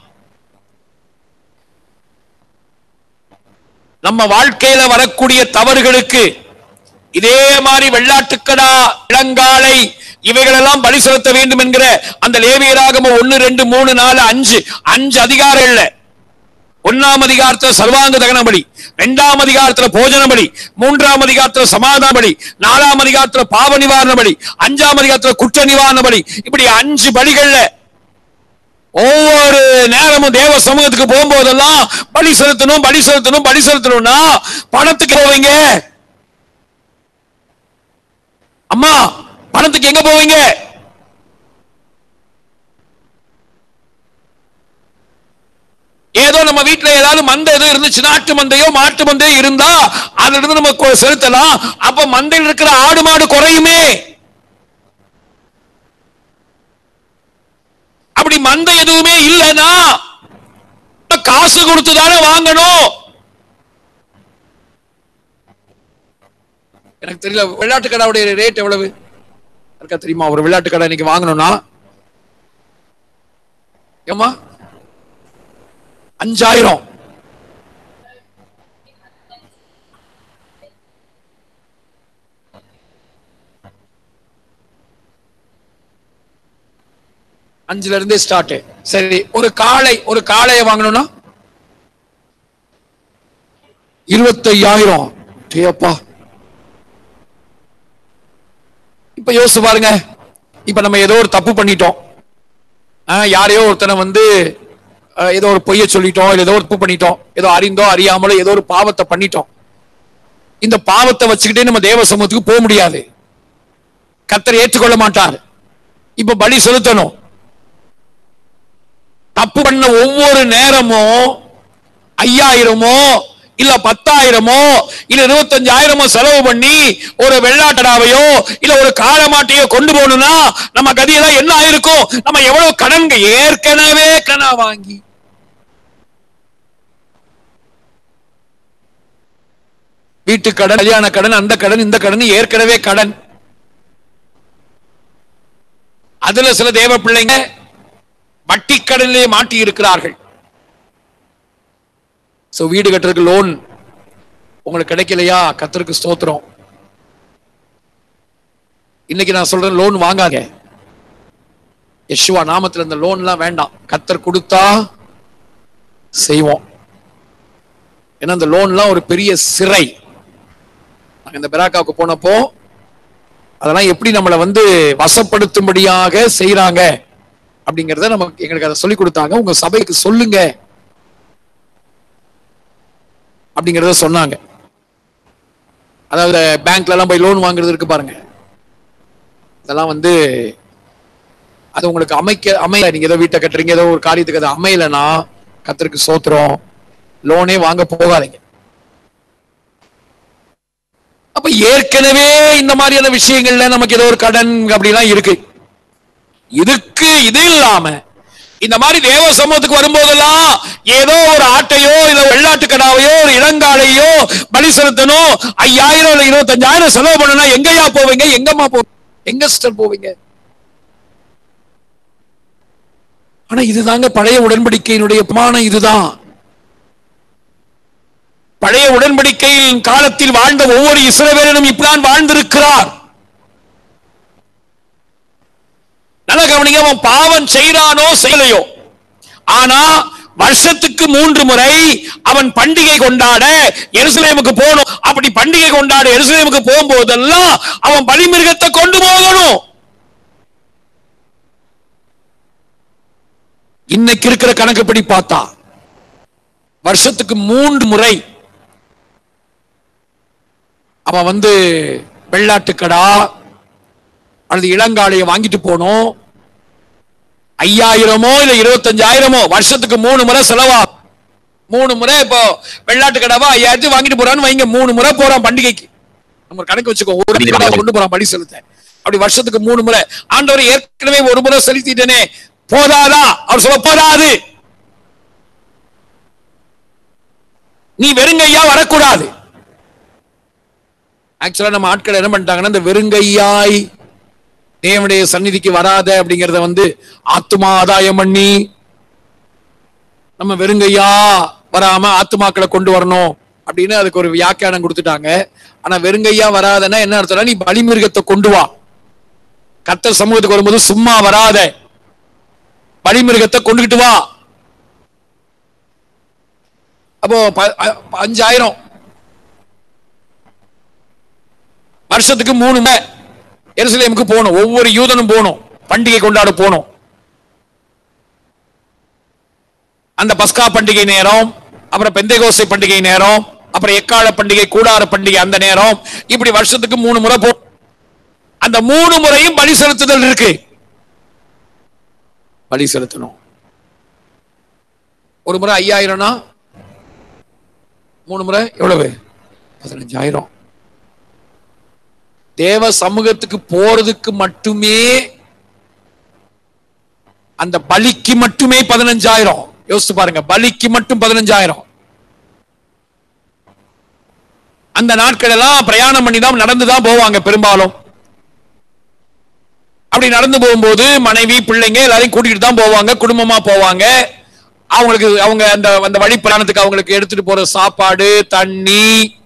நம்ம வாழ்க்கையில வரக்கூடிய தவறுகளுக்கு இதே மாதிரி வெள்ளாட்டுக்கடா இளங்காலை இவைகளெல்லாம் பலி செலுத்த வேண்டும் என்கிற அந்த லேவியராகம ஒன்னு ரெண்டு மூணு நாலு அஞ்சு அஞ்சு அதிகாரம் இல்ல ஒன்னாம் அதிகாரத்துல சர்வாங்க தகன பலி இரண்டாம் அதிகாரத்துல போஜன பலி மூன்றாம் அதிகாரத்துல சமாதான பலி நாலாம் அதிகாரத்துல பாவ நிவாரண பலி அஞ்சாம் அதிகாரத்துல குற்ற நிவாரண பலி இப்படி அஞ்சு பலிகள்ல ஒவ்வொரு நேரமும் தேவ சமூகத்துக்கு போகும்போதெல்லாம் பலி செலுத்தணும் பலி செலுத்தணும் பலி செலுத்தணும்னா பணத்துக்கு போவீங்க அம்மா பணத்துக்கு எங்க போவீங்க ஏதோ நம்ம வீட்டுல ஏதாவது மந்தை எதுவும் இருந்துச்சு நாட்டு மந்தையோ மாட்டு மந்தையோ இருந்தா அதுல இருந்து நம்ம கொ- செலுத்தலாம் அப்ப மந்தையில் இருக்கிற ஆடு மாடு குறையுமே அப்படி மந்தை எதுவுமே இல்லைன்னா காசு கொடுத்து தானே வாங்கணும் எனக்கு தெரியல வெள்ளாட்டு கடாவுடைய ரேட் எவ்வளவு இருக்கா தெரியுமா ஒரு வெள்ளாட்டு கடை இன்னைக்கு வாங்கணும்னா ஏமா அஞ்சாயிரம் அஞ்சுல இருந்தே ஸ்டார்ட் சரி ஒரு காளை ஒரு காளையை வாங்கணும்னா இருபத்தையாயிரம் டேப்பா இப்ப யோசிச்சு பாருங்க இப்ப நம்ம ஏதோ ஒரு தப்பு பண்ணிட்டோம் ஆ, யாரையோ ஒருத்தனை வந்து ஆ, ஏதோ ஒரு பொய்ய சொல்லிட்டோம் இல்ல ஏதோ ஒரு தப்பு பண்ணிட்டோம் ஏதோ அறிந்தோ அறியாமலோ ஏதோ ஒரு பாவத்தை பண்ணிட்டோம் இந்த பாவத்தை வச்சுக்கிட்டே நம்ம தேவ சமூகத்துக்கு போக முடியாது கத்தர் ஏற்றுக்கொள்ள மாட்டார் இப்ப பலி செலுத்தணும் தப்பு பண்ண ஒவ்வொரு நேரமும் ஐயாயிரமோ இல்ல பத்தாயிரமோ இல்ல இருபத்தஞ்சாயிரமோ செலவு பண்ணி ஒரு வெள்ளாட்டடாவையோ இல்ல ஒரு காளமாட்டையோ கொண்டு போகணும்னா நம்ம கதியெல்லாம் என்ன ஆயிருக்கும் நம்ம எவ்வளவு கடன் ஏற்கனவே கனா வாங்கி வீட்டு கடன் கல்யாண கடன் அந்த கடன் இந்த கடன் ஏற்கனவே கடன் அதுல சில தேவ பிள்ளைங்க வட்டி கடனிலே மாட்டி இருக்கிறார்கள் சோ வீடு கட்டுறதுக்கு லோன் உங்களுக்கு கிடைக்கலையா கத்தருக்கு ஸ்தோத்திரம் இன்னைக்கு நான் சொல்றேன் லோன் வாங்காத யெஷுவா நாமத்துல இந்த லோன்லாம் வேண்டாம் கத்தர் கொடுத்தா செய்வோம் ஏன்னா இந்த லோன்லாம் ஒரு பெரிய சிறை நாங்க இந்த பெராக்காவுக்கு போனப்போ அதெல்லாம் எப்படி நம்மளை வந்து வசப்படுத்தும்படியாக செய்றாங்க அப்படிங்கறத நமக்கு எங்களுக்கு அதை சொல்லி கொடுத்தாங்க உங்க சபைக்கு சொல்லுங்க அப்படிங்கறத சொன்னாங்க அதாவது பேங்க்ல எல்லாம் போய் லோன் வாங்குறது இருக்கு பாருங்க இதெல்லாம் வந்து அது உங்களுக்கு அமைக்க அமையல நீங்க ஏதோ வீட்டை கட்டுறீங்க ஏதோ ஒரு காரியத்துக்கு அது அமையலைன்னா கத்தருக்கு சோத்திரம் லோனே வாங்க போகாதீங்க அப்ப ஏற்கனவே இந்த மாதிரியான விஷயங்கள்ல நமக்கு ஏதோ ஒரு கடன் அப்படிலாம் இருக்கு இதுக்கு இது இல்லாம இந்த மாதிரி தேவ சமூகத்துக்கு வரும்போதெல்லாம் ஏதோ ஒரு ஆட்டையோ இல்ல வெள்ளாட்டு கடாவையோ ஒரு இளங்காலையோ பலி செலுத்தணும் ஐயாயிரம் இல்ல இருபத்தஞ்சாயிரம் செலவு பண்ணனா எங்கயா போவீங்க எங்கம்மா போவீங்க எங்க சிஸ்டர் போவீங்க ஆனா இதுதாங்க பழைய உடன்படிக்கையினுடைய பிரமாணம் இதுதான் பழைய உடன்படிக்கையின் காலத்தில் வாழ்ந்த ஒவ்வொரு இஸ்ரவேலனும் இப்படிதான் வாழ்ந்திருக்கிறார் நல்ல கவனிங்க அவன் பாவம் செய்றானோ செய்யலையோ ஆனா வருஷத்துக்கு மூன்று முறை அவன் பண்டிகை கொண்டாட எருசலேமுக்கு போகணும் அப்படி பண்டிகை கொண்டாட எருசலேமுக்கு போகும்போதெல்லாம் அவன் பலிமிருகத்தை கொண்டு போகணும் இன்னைக்கு இருக்கிற கணக்குப்படி பார்த்தா வருஷத்துக்கு மூன்று முறை அவன் வந்து வெள்ளாட்டுக்கடா அல்லது இளங்காளைய வாங்கிட்டு போகணும் ஐயாயிரமோ இல்ல இருபத்தஞ்சாயிரமோ வருஷத்துக்கு மூணு முறை செலவா மூணு முறை இப்போ வெள்ளாட்டு கடாவா ஐயாயிரத்தி வாங்கிட்டு போறான்னு வைங்க மூணு முறை போறான் பண்டிகைக்கு நம்ம ஒரு கணக்கு வச்சுக்கோ ஒரு கடை கொண்டு போறான் பலி செலுத்த அப்படி வருஷத்துக்கு மூணு முறை ஆண்டவர் ஏற்கனவே ஒரு முறை செலுத்திட்டேனே போதாதா அவர் சொல்ல போதாது நீ வெறுங்கையா வரக்கூடாது ஆக்சுவலா நம்ம ஆட்கள் என்ன பண்ணிட்டாங்கன்னா இந்த வெறுங்கையாய் தேவனுடைய சந்நிதிக்கு வராத அப்படிங்கறத வந்து ஆத்துமா ஆதாயம் பண்ணி நம்ம வெறுங்கையா வராம ஆத்துமாக்களை கொண்டு வரணும் அப்படின்னு அதுக்கு ஒரு வியாக்கியானம் கொடுத்துட்டாங்க ஆனா வெறுங்கையா வராதன்னா என்ன அர்த்தம்னா நீ பலிமிருகத்தை கொண்டு வா கர்த்தர் சமூகத்துக்கு வரும்போது சும்மா வராத பலிமிருகத்தை கொண்டுகிட்டு வா அப்போ ப- அ- அஞ்சாயிரம் வருஷத்துக்கு மூணு முறை எருசலேமுக்கு போகணும் ஒவ்வொரு யூதனும் போகணும் பண்டிகை கொண்டாட போகணும் அந்த பஸ்கா பண்டிகை நேரம் அப்புறம் பெந்தைகோசை பண்டிகை நேரம் அப்புறம் எக்கால பண்டிகை கூடார பண்டிகை அந்த நேரம் இப்படி வருஷத்துக்கு மூணு முறை போ அந்த மூணு முறையும் பலி செலுத்துதல் இருக்கு பலி செலுத்தணும் ஒரு முறை ஐயாயிரம்னா மூணு முறை எவ்வளவு பதினஞ்சாயிரம் தேவ சமூகத்துக்கு போறதுக்கு மட்டுமே அந்த பலிக்கு மட்டுமே பதினஞ்சாயிரம் யோசிச்சு பாருங்க பலிக்கு மட்டும் பதினஞ்சாயிரம் அந்த நாட்கள் எல்லாம் பிரயாணம் பண்ணி தான் நடந்து தான் போவாங்க பெரும்பாலும் அப்படி நடந்து போகும்போது மனைவி பிள்ளைங்க எல்லாரையும் கூட்டிட்டு தான் போவாங்க குடும்பமா போவாங்க அவங்களுக்கு அவங்க அந்த அந்த வழி பிரயாணத்துக்கு அவங்களுக்கு எடுத்துட்டு போற சாப்பாடு தண்ணி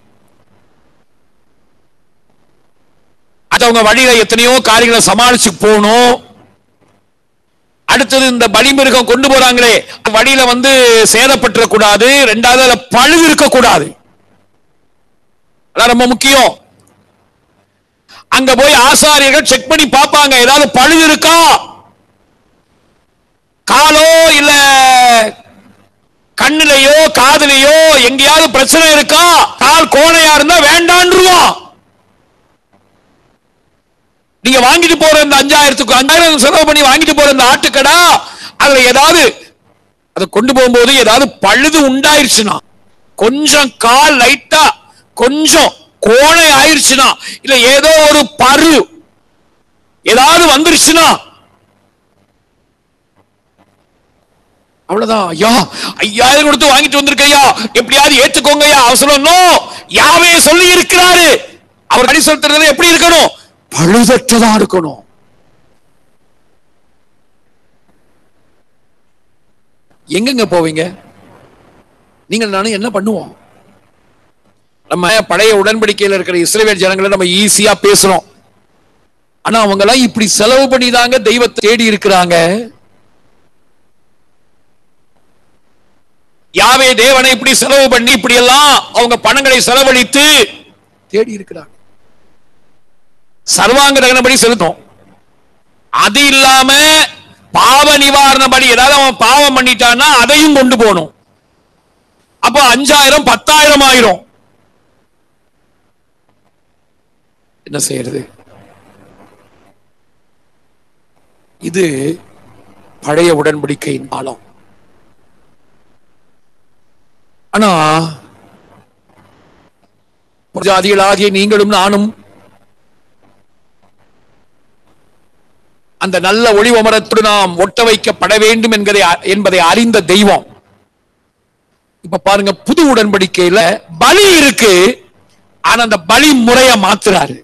அது அவங்க வழியில எத்தனையோ காரியங்களை சமாளிச்சு போகணும் அடுத்தது இந்த பலிமிருகம் கொண்டு போறாங்களே வழியில வந்து சேதப்பட்டுற கூடாது ரெண்டாவது அதுல பழுது இருக்க கூடாது அதான் ரொம்ப முக்கியம் அங்க போய் ஆசாரியர்கள் செக் பண்ணி பார்ப்பாங்க ஏதாவது பழுது இருக்கா காலோ இல்ல கண்ணுலயோ காதுலயோ எங்கேயாவது பிரச்சனை இருக்கா கால் கோணையா இருந்தா வேண்டான்றுவான் நீங்க வாங்கிட்டு போற இந்த அஞ்சாயிரத்துக்கு அஞ்சாயிரம் செலவு பண்ணி வாங்கிட்டு போற இந்த ஆட்டுக்கடா அதுல ஏதாவது அதை கொண்டு போகும்போது ஏதாவது பழுது உண்டாயிருச்சுன்னா கொஞ்சம் கால் லைட்டா கொஞ்சம் கோணை ஆயிருச்சுன்னா இல்ல ஏதோ ஒரு பரு ஏதாவது வந்துருச்சுன்னா அவ்வளவுதான் ஐயா ஐயாயிரம் கொடுத்து வாங்கிட்டு வந்திருக்க ஐயா எப்படியாவது ஏத்துக்கோங்க ஐயா அவசரம் நோ யாவே சொல்லி இருக்கிறாரு அவர் அடி சொல்றது எப்படி இருக்கணும் பழுதற்றதா இருக்கணும் எங்கெங்க போவீங்க நீங்கள் நானும் என்ன பண்ணுவோம் நம்ம பழைய உடன்படிக்கையில் இருக்கிற இஸ்ரேல் ஜனங்களை நம்ம ஈஸியா பேசுறோம் ஆனா அவங்க எல்லாம் இப்படி செலவு பண்ணி தாங்க தெய்வத்தை தேடி இருக்கிறாங்க யாவே தேவனை இப்படி செலவு பண்ணி இப்படி எல்லாம் அவங்க பணங்களை செலவழித்து தேடி இருக்கிறாங்க சர்வாங்க தகனபடி செலுத்தும் அது இல்லாம பாவ நிவாரணபடி ஏதாவது அவன் பாவம் பண்ணிட்டான்னா அதையும் கொண்டு போகணும் அப்போ அஞ்சாயிரம் பத்தாயிரம் ஆயிரும் என்ன செய்யறது இது பழைய உடன்படிக்கையின் காலம் ஆனா ஜாதிகளாகிய நீங்களும் நானும் அந்த நல்ல ஒளிவமரத்தோடு நாம் ஒட்ட வைக்கப்பட வேண்டும் என்கிறதை என்பதை அறிந்த தெய்வம் இப்ப பாருங்க புது உடன்படிக்கையில பலி இருக்கு ஆனா அந்த பலி முறைய மாத்துறாரு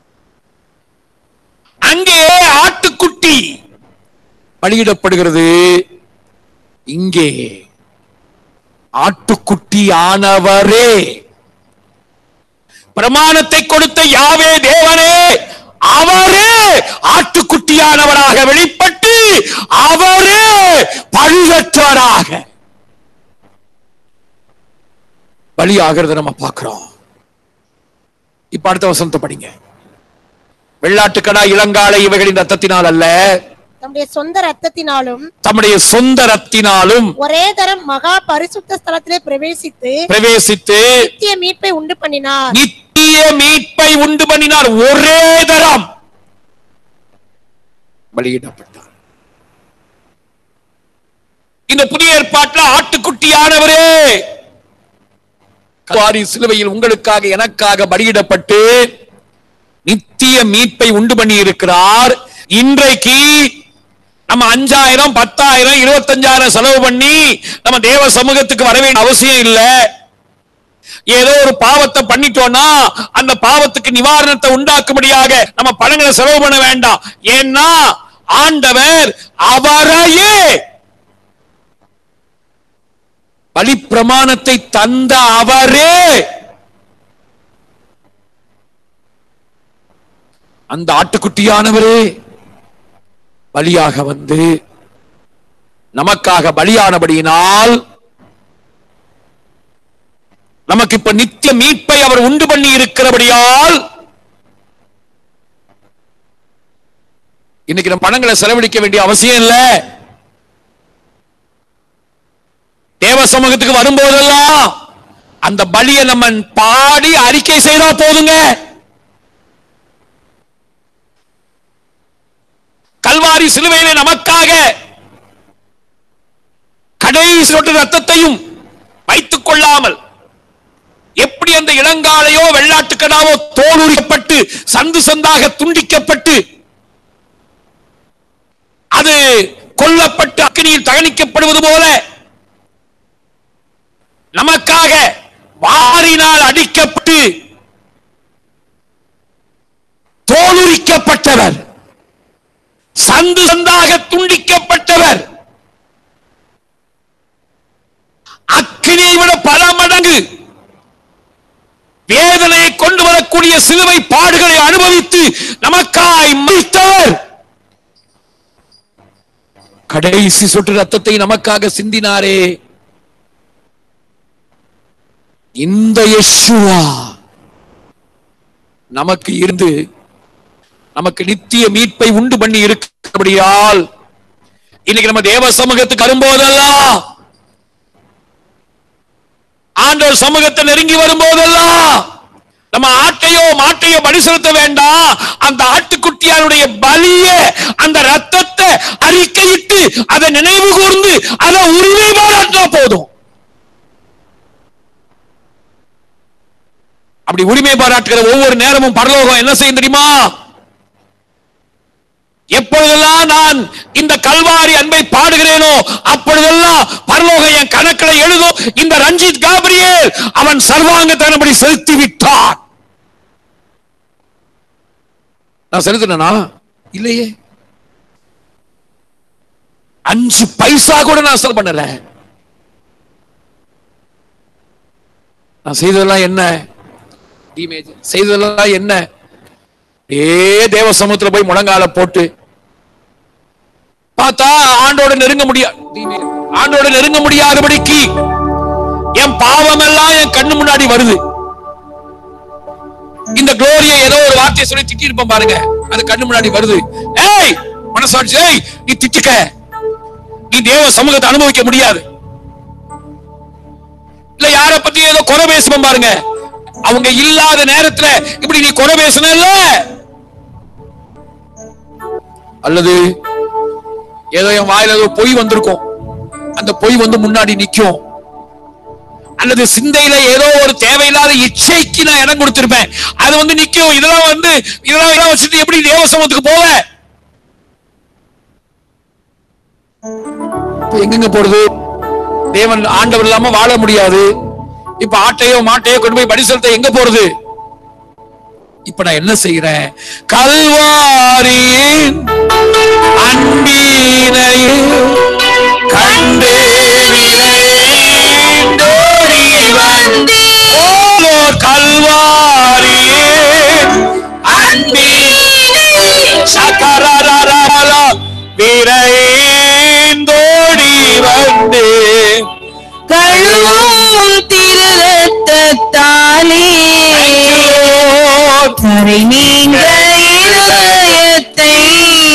அங்கே ஆட்டுக்குட்டி பலியிடப்படுகிறது இங்கே ஆட்டுக்குட்டி ஆனவரே பிரமாணத்தை கொடுத்த யாவே தேவனே அவரே ஆட்டுக்குட்டியானவராக வெளிப்பட்டு அவரே பழுதற்றவராக பலியாகிறத நம்ம பார்க்கிறோம் இப்ப அடுத்த வசனத்தை படிங்க வெள்ளாட்டுக்கடா இளங்காலை இவைகளின் ரத்தத்தினால் அல்ல தம்முடைய சொந்த ரத்தத்தினாலும் தம்முடைய சொந்த ரத்தினாலும் ஒரே தரம் மகா பரிசுத்த ஸ்தலத்திலே பிரவேசித்து பிரவேசித்து நித்திய மீட்பை உண்டு பண்ணினார் நித்திய நித்திய மீட்பை உண்டு பண்ணினார் ஒரே தரம் பலியிடப்பட்டார் இந்த புதிய ஏற்பாட்டில் ஆட்டுக்குட்டியானவரே கல்வாரி சிலுவையில் உங்களுக்காக எனக்காக பலியிடப்பட்டு நித்திய மீட்பை உண்டு பண்ணி இருக்கிறார் இன்றைக்கு நம்ம அஞ்சாயிரம் பத்தாயிரம் இருபத்தஞ்சாயிரம் செலவு பண்ணி நம்ம தேவ சமூகத்துக்கு வர வேண்டிய அவசியம் இல்ல ஏதோ ஒரு பாவத்தை பண்ணிட்டோம்னா அந்த பாவத்துக்கு நிவாரணத்தை உண்டாக்கும்படியாக நம்ம பணங்களை செலவு பண்ண வேண்டாம் ஏன்னா ஆண்டவர் அவரையே பலி பிரமாணத்தை தந்த அவரே அந்த ஆட்டுக்குட்டியானவரே பலியாக வந்து நமக்காக பலியானபடியினால் நமக்கு இப்ப நித்திய மீட்பை அவர் உண்டு பண்ணி இருக்கிறபடியால் இன்னைக்கு நம்ம பணங்களை செலவழிக்க வேண்டிய அவசியம் இல்ல தேவ சமூகத்துக்கு வரும்போதெல்லாம் அந்த பலியை நம்ம பாடி அறிக்கை செய்தா போதுங்க கல்வாரி சிலுவையிலே நமக்காக கடைசி சொட்டு ரத்தத்தையும் வைத்துக் கொள்ளாமல் எப்படி அந்த இளங்காலையோ வெள்ளாட்டுக்கடாவோ தோலுரிக்கப்பட்டு சந்து சந்தாக துண்டிக்கப்பட்டு அது கொல்லப்பட்டு அக்கினியில் தகனிக்கப்படுவது போல நமக்காக வாரினால் அடிக்கப்பட்டு தோலுரிக்கப்பட்டவர் சந்து சந்தாக துண்டிக்கப்பட்டவர் அக்கினியை விட பல மடங்கு வேதனையை கொண்டு வரக்கூடிய சிலுவை பாடுகளை அனுபவித்து நமக்காய் மறித்தவர் கடைசி சொட்டு ரத்தத்தை நமக்காக சிந்தினாரே இந்த யெஷுவா நமக்கு இருந்து நமக்கு நித்திய மீட்பை உண்டு பண்ணி இருக்கிறபடியால் இன்னைக்கு நம்ம தேவ சமூகத்துக்கு வரும்போதெல்லாம் ஆண்டவர் சமூகத்தை நெருங்கி வரும்போதெல்லாம் நம்ம ஆட்டையோ மாட்டையோ பலி செலுத்த வேண்டாம் அந்த ஆட்டுக்குட்டியானுடைய பலிய அந்த ரத்தத்தை அறிக்கையிட்டு அதை நினைவு கூர்ந்து அதை உரிமை பாராட்டினா போதும் அப்படி உரிமை பாராட்டுகிற ஒவ்வொரு நேரமும் பரலோகம் என்ன செய்யும் தெரியுமா எப்பொழுதெல்லாம் நான் இந்த கல்வாரி அன்பை பாடுகிறேனோ அப்பொழுதெல்லாம் பரலோகம் என் கணக்கில் எழுதும் இந்த ரஞ்சித் காபிரியேல் அவன் சர்வாங்க தனபடி செலுத்தி விட்டான் நான் செலுத்தினா இல்லையே அஞ்சு பைசா கூட நான் செலவு பண்ணல நான் செய்ததெல்லாம் என்ன டீமேஜ் செய்ததெல்லாம் என்ன ஏ தேவ சமூகத்துல போய் முழங்கால போட்டு பார்த்தா ஆண்டோட நெருங்க முடியாது ஆண்டோட நெருங்க முடியாதபடிக்கு என் பாவம் எல்லாம் என் கண்ணு முன்னாடி வருது இந்த குளோரியை ஏதோ ஒரு வார்த்தையை சொல்லி திட்டி இருப்பேன் பாருங்க அது கண்ணு முன்னாடி வருது ஏய் மனசாட்சி ஏய் நீ திட்டுக்க நீ தேவ சமூகத்தை அனுபவிக்க முடியாது இல்ல யார பத்தி ஏதோ குறை பேசுவோம் பாருங்க அவங்க இல்லாத நேரத்துல இப்படி நீ குறை பேசணும் இல்ல அல்லது ஏதோ என் வாயில ஏதோ பொய் வந்திருக்கும் அந்த பொய் வந்து முன்னாடி நிக்கும் அல்லது சிந்தையில ஏதோ ஒரு தேவையில்லாத இச்சைக்கு நான் இடம் கொடுத்திருப்பேன் அது வந்து நிக்கும் இதெல்லாம் வந்து இதெல்லாம் இதெல்லாம் வச்சுட்டு எப்படி தேவ சமூகத்துக்கு போவ இப்ப எங்கெங்க போறது தேவன் ஆண்டவர் இல்லாம வாழ முடியாது இப்ப ஆட்டையோ மாட்டையோ கொண்டு போய் படி செலுத்த எங்க போறது இப்ப நான் என்ன செய்யறேன் கல்வாரியின் அன்பீனையே கண்டு விரைந்தோடி வந்தேன். ஓ கல்வாரியே அன்பீனை சகரரரரர விரைந்தோடி வந்தேன் கழுவும் திருரத்தாலே கரை நீங்க இருதயத்தை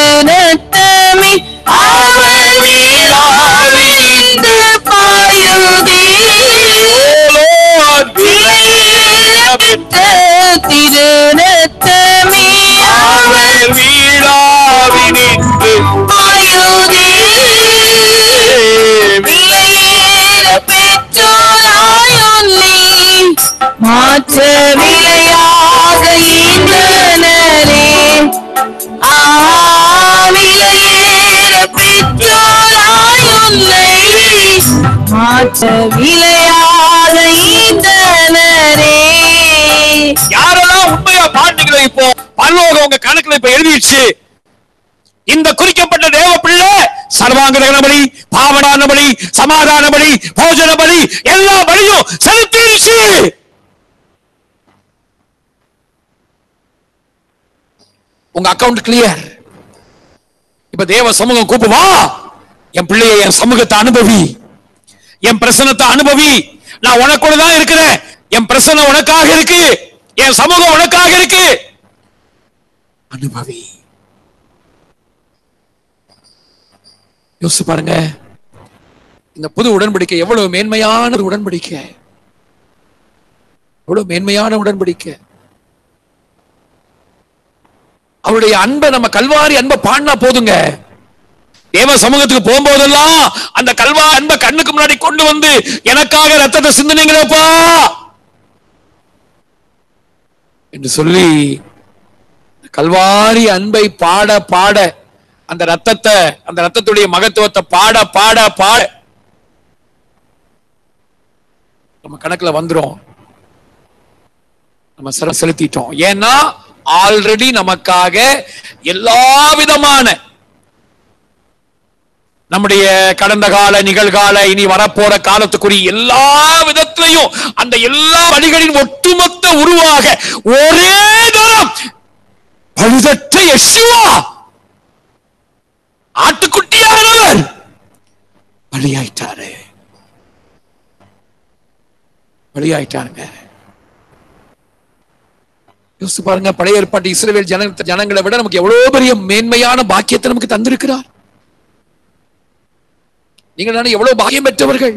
திருநத்தமே அவர் வீழாவிந்து பாயுதே பெற்ற திருநத்தமே அவர் வீழாவினின்று பாயுதே விலையேற பெற்றோராயுள்ளி மாற்ற விலையாக ஈந்தனரே ஆ விலையேற பெற்றோராயுள்ளை மாற்ற விலையாக ஈந்தனரே யாரெல்லாம் உண்மையா பாட்டுகளை இப்போ பரலோகம் உங்க கணக்குல இப்ப எழுதிடுச்சு இந்த குறிக்கப்பட்ட தேவ பிள்ளை சர்வாங்க தகன பலி பாவனான பலி சமாதான பலி போஜன பலி எல்லா பலியும் செலுத்திடுச்சு உங்க அக்கவுண்ட் கிளியர் இப்ப தேவ சமூகம் கூப்புவா என் பிள்ளையை என் சமூகத்தை அனுபவி என் பிரசனத்தை அனுபவி நான் உனக்கூட தான் இருக்கிறேன் என் பிரசனம் உனக்காக இருக்கு என் சமூகம் உனக்காக இருக்கு அனுபவி யோசிச்சு பாருங்க இந்த புது உடன்படிக்கை எவ்வளவு மேன்மையான ஒரு உடன்படிக்கை எவ்வளவு மேன்மையான உடன்படிக்கை அவருடைய அன்பை நம்ம கல்வாரி அன்பை பாடினா போதுங்க தேவ சமூகத்துக்கு போகும்போதெல்லாம் அந்த கல்வா அன்பை கண்ணுக்கு முன்னாடி கொண்டு வந்து எனக்காக ரத்தத்தை சிந்தினீங்களப்பா என்று சொல்லி கல்வாரி அன்பை பாட பாட அந்த ரத்தத்தை அந்த ரத்தத்துடைய மகத்துவத்தை பாட பாட பாட நம்ம கணக்குல வந்துரும் நம்ம சிற செலுத்திட்டோம் ஏன்னா ஆல்ரெடி நமக்காக எல்லா விதமான நம்முடைய கடந்த கால நிகழ்கால இனி வரப்போற காலத்துக்குரிய எல்லா விதத்திலையும் அந்த எல்லா வழிகளின் ஒட்டுமொத்த உருவாக ஒரே தரம் பழுதற்ற யெஷுவா ஆட்டுக்குட்டியானவர் பலியாயிட்டாரு பலியாயிட்டாருங்க யோசிச்சு பாருங்க பழைய ஏற்பாட்டு இஸ்ரவேல் ஜன ஜனங்களை விட நமக்கு எவ்வளவு பெரிய மேன்மையான பாக்கியத்தை நமக்கு தந்திருக்கிறார் நீங்கள் நானும் எவ்வளவு பாக்கியம் பெற்றவர்கள்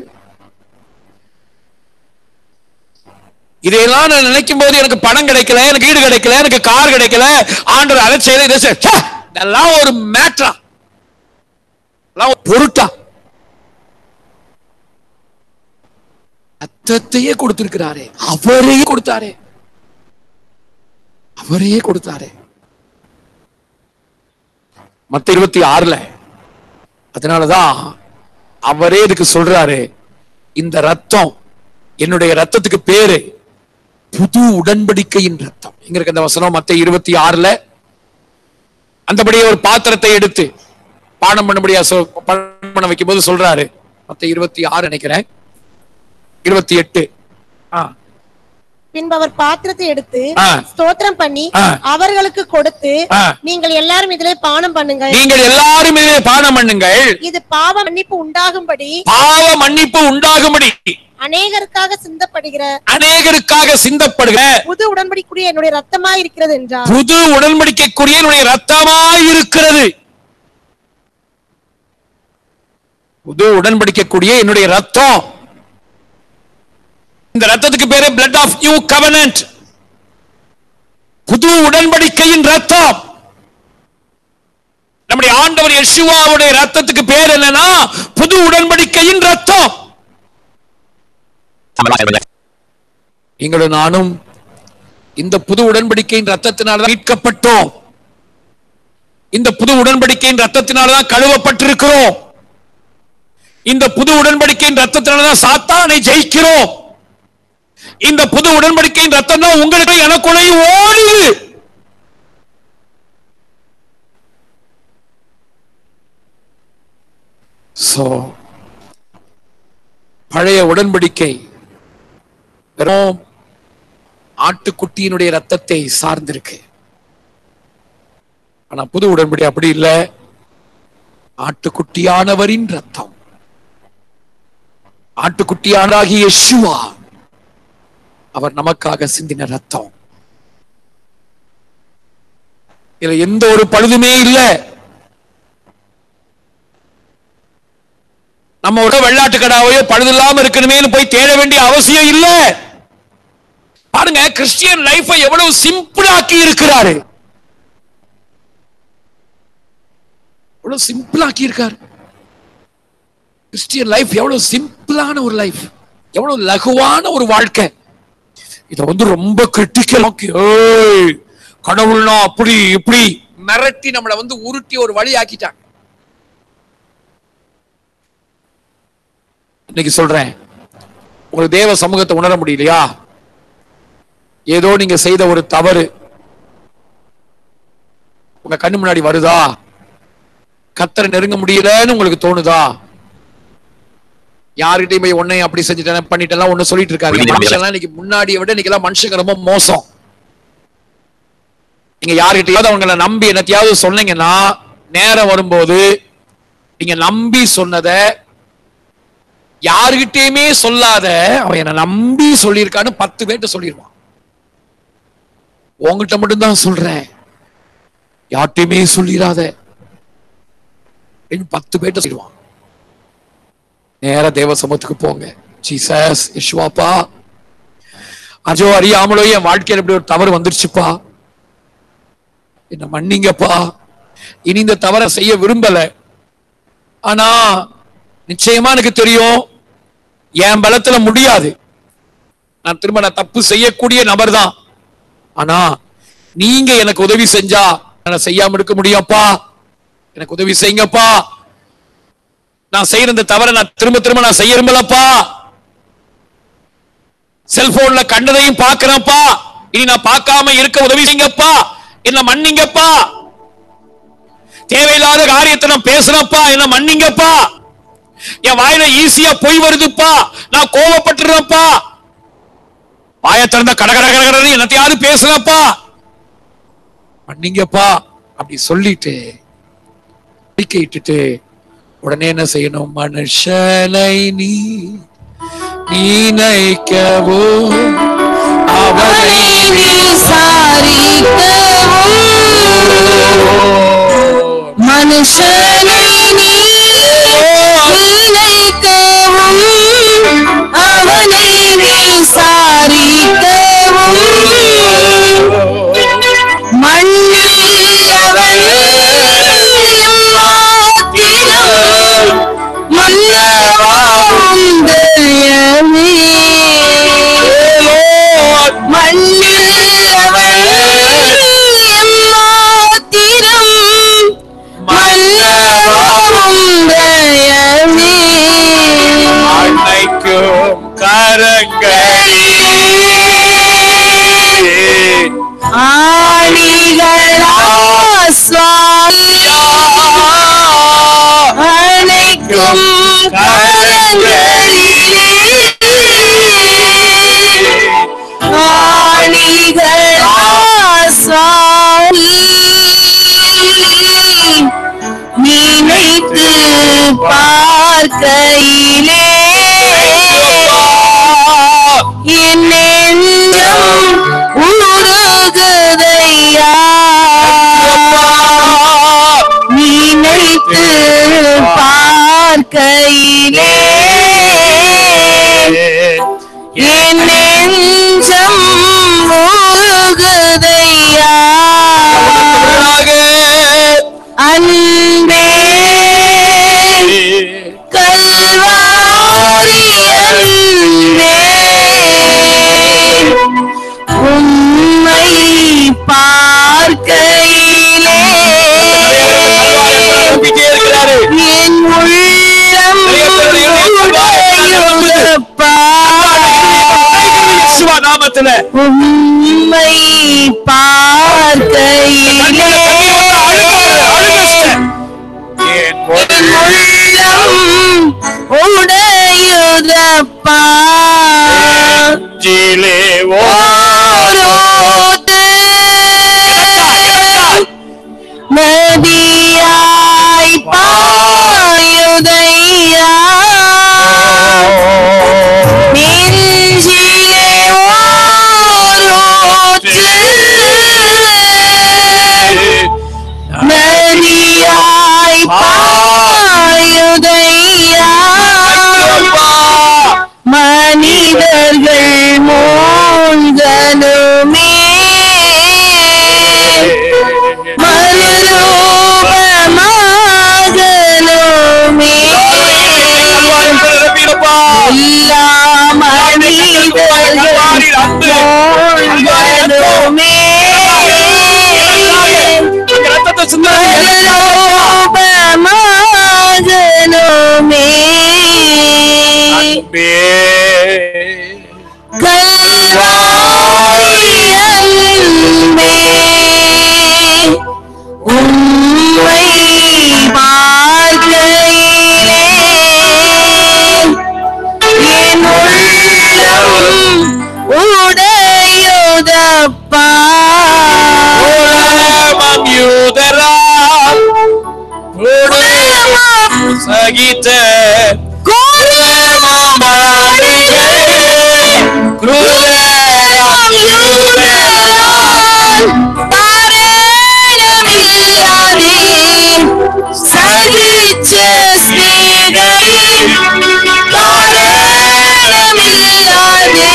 இதையெல்லாம் நான் நினைக்கும் போது எனக்கு பணம் கிடைக்கல எனக்கு வீடு கிடைக்கல எனக்கு கார் கிடைக்கல ஆண்டவர் அதை செய்யல இதை செய்ய ச்சே, இதெல்லாம் ஒரு மேட்ரா இதெல்லாம் ஒரு பொருட்டா ரத்தத்தையே கொடுத்திருக்கிறாரே அவரையே கொடுத்தாரே அவரையே கொடுத்தாரே மத்த இருபத்தி ஆறுல அதனாலதான் அவரே இதுக்கு சொல்றாரு இந்த ரத்தம் என்னுடைய ரத்தத்துக்கு பேரு புது உடன்படிக்கையின் ரத்தம் இங்க இருக்க இந்த வசனம் மத்த இருபத்தி ஆறுல அந்தபடியே ஒரு பாத்திரத்தை எடுத்து பானம் பண்ணும்படியா சொல் பானம் பண்ண வைக்கும் போது சொல்றாரு மத்த இருபத்தி ஆறு நினைக்கிறேன் இருபத்தி எட்டு ஆ பின்பு அவர் பாத்திரத்தை எடுத்து ஆ. ஸ்தோத்திரம் பண்ணி ஆ. அவர்களுக்கு கொடுத்து ஆ. நீங்கள் எல்லாரும் இதிலே பானம் பண்ணுங்கள் நீங்கள் எல்லாரும் இதிலே பானம் பண்ணுங்கள் இது பாவ மன்னிப்பு உண்டாகும்படி பாவ மன்னிப்பு உண்டாகும்படி அநேகருக்காக சிந்தப்படுகிற அநேகருக்காக சிந்தப்படுகிற புது உடன்படிக்குரிய என்னுடைய ரத்தமாய் இருக்கிறது என்றார் புது உடன்படிக்கைக்குரிய என்னுடைய ரத்தமாய் இருக்கிறது புது உடன்படிக்கக்கூடிய என்னுடைய ரத்தம் இந்த ரத்தத்துக்கு பேரு பிளட் ஆஃப் நியூ கவர்னன்ட் புது உடன்படிக்கையின் ரத்தம் நம்முடைய ஆண்டவர் யெஷுவாவுடைய ரத்தத்துக்கு பேர் என்னன்னா புது உடன்படிக்கையின் ரத்தம் நீங்களும் நானும் இந்த புது உடன்படிக்கையின் ரத்தத்தினால்தான் மீட்கப்பட்டோம் இந்த புது உடன்படிக்கையின் ரத்தத்தினால்தான் கழுவப்பட்டிருக்கிறோம் இந்த புது உடன்படிக்கையின் ரத்தத்தினால்தான் சாத்தானை ஜெயிக்கிறோம் இந்த புது உடன்படிக்கையின் ரத்தம் தான் உங்களுக்கு எனக்குள்ளையும் ஓடுது சோ பழைய உடன்படிக்கை வெறும் ஆட்டுக்குட்டியினுடைய ரத்தத்தை சார்ந்திருக்கு ஆனா புது உடன்படி அப்படி இல்ல ஆட்டுக்குட்டியானவரின் ரத்தம் ஆட்டுக்குட்டியானாகிய யெஷுவா அவர் நமக்காக சிந்தின ரத்தம் இதுல எந்த ஒரு பழுதுமே இல்ல நம்ம விட வெள்ளாட்டு கடாவையோ பழுதில்லாம இருக்கணுமேனு போய் தேட வேண்டிய அவசியம் இல்ல பாருங்க கிறிஸ்டியன் லைஃபை எவ்வளவு சிம்பிளாக்கி இருக்கிறாரு எவ்வளவு சிம்பிளாக்கி இருக்காரு கிறிஸ்டியன் லைஃப் எவ்வளவு சிம்பிளான ஒரு லைஃப் எவ்வளவு லகுவான ஒரு வாழ்க்கை இத வந்து ரொம்ப கிரிட்டிக்கல் கடவுள்னா அப்படி இப்படி மிரட்டி நம்மளை வந்து உருட்டி ஒரு வழி ஆக்கிட்டாங்க இன்னைக்கு சொல்றேன் உங்களுக்கு தேவ சமூகத்தை உணர முடியலையா ஏதோ நீங்க செய்த ஒரு தவறு உங்க கண்ணு முன்னாடி வருதா கத்தரை நெருங்க முடியலன்னு உங்களுக்கு தோணுதா யார்கிட்டயும் போய் உன்னை அப்படி செஞ்சுட்டேன் பண்ணிட்டேன் ஒண்ணு சொல்லிட்டு இருக்காங்க மனுஷன்லாம் இன்னைக்கு முன்னாடியை விட இன்னைக்கு எல்லாம் மனுஷங்க ரொம்ப மோசம் நீங்க யார்கிட்டயாவது அவங்கள நம்பி என்னத்தையாவது சொன்னீங்கன்னா நேரம் வரும்போது நீங்க நம்பி சொன்னத யாருகிட்டயுமே சொல்லாத அவன் என்ன நம்பி சொல்லியிருக்கான்னு பத்து பேர்ட்ட சொல்லிடுவான் உங்ககிட்ட மட்டும்தான் சொல்றேன் யார்கிட்டயுமே சொல்லிடாத அப்படின்னு பத்து பேர்ட்ட சொல்லிடுவான் நேரா தேவ சமூகத்துக்கு போங்க ஜீசஸ் யெஷுவாப்பா அஜோ அறியாமலோ என் வாழ்க்கையில இப்படி ஒரு தவறு வந்துருச்சுப்பா என்ன மன்னிங்கப்பா இனி இந்த தவறை செய்ய விரும்பல ஆனா நிச்சயமா எனக்கு தெரியும் என் பலத்துல முடியாது நான் திரும்ப நான் தப்பு செய்யக்கூடிய நபர் தான் ஆனா நீங்க எனக்கு உதவி செஞ்சா நான் செய்யாம இருக்க முடியும்ப்பா எனக்கு உதவி செய்யுங்கப்பா நான் செய்யற இந்த தவறை நான் திரும்ப திரும்ப நான் செய்ய விரும்பலப்பா செல்போன்ல கண்டதையும் பார்க்கிறேன்ப்பா இனி நான் பார்க்காம இருக்க உதவி செய்யுங்கப்பா என்ன மன்னிங்கப்பா தேவையில்லாத காரியத்தை நான் பேசுறேன்ப்பா என்ன மன்னிங்கப்பா என் வாயில ஈஸியா பொய் வருதுப்பா நான் கோவப்பட்டுறேன்ப்பா வாய திறந்த கட கட கட கடன்னு என்னத்தையாவது பேசுறப்பா மன்னிங்கப்பா அப்படி சொல்லிட்டு அறிக்கையிட்டுட்டு உடனே என்ன செய்யணும் மனுஷனை நீ நினைக்கவோ அவனை மனுஷனை நீ நினைக்கவும் அவனை விசாரிக்கவும் மண்ணில் அவன் மாத்திரம் மன்னவாம் தெய்வமே. மண்ணில் அவன் மாத்திரம் மன்னவாம் தெய்வமே. அன்னைக்கும் கரங்களிலே ஆணிகளா சுவாமியா அணைக்கும் கரங்களிலே ஆணிகளா சுவாமி நினைத்து பார்க்கையிலே என் நெஞ்சம் உருகுதையா நினைத்து பார்க்கையிலே என் நெஞ்சம் உருகுதையா அன்பே கல்வாரி அன்பே உம்மை பார்க்கையிலே என் உள்ளம் உடையுதப்பா. நாமத்துல உம்மை பார்க்கையிலே என் உள்ளம் உடையுதப்பா ஜிலே ஓரோது நதியாய் பாயுதையா நெஞ்சிலே ஓரோது நதியாய் பாயுதையா போல்வதுமே அங்க ரத்தத்தை சிந்தாதீங்க. பரலோகமாகணுமே அன்பே. கல்வாரியல்மே உம்மை பார்க்கையிலே என் உள்ளம் உடையுதப்பா உலகம் யூதரால் உலகம் சகித்த குலமாமாடியே, குலமாம் யூதரால் சகிச்ச ஸ்நேகமே காரணமில்லாதே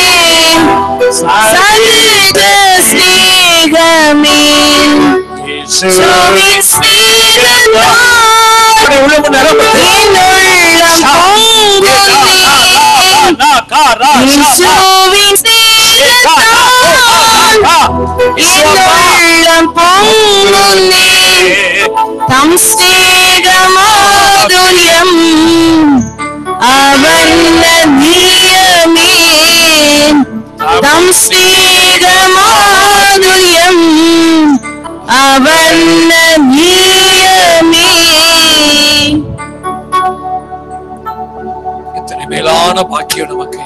சகிச்ச ஸ்நேகமே சுவின் ஸ்நேகத்தால் உள்ளம் நிரம்ப என் உள்ளம் பொங்குதே. இயேசுவின் ஸ்நேகத்தால் என் உள்ளம் பொங்குதே. தம் ஸ்நேகமாதுல்யம் அவர்ணீயமே தம் ஸ்நேகமாதுல்யம் அவர்ணீயமே எத்தனை மேலான பாக்கியம் நமக்கு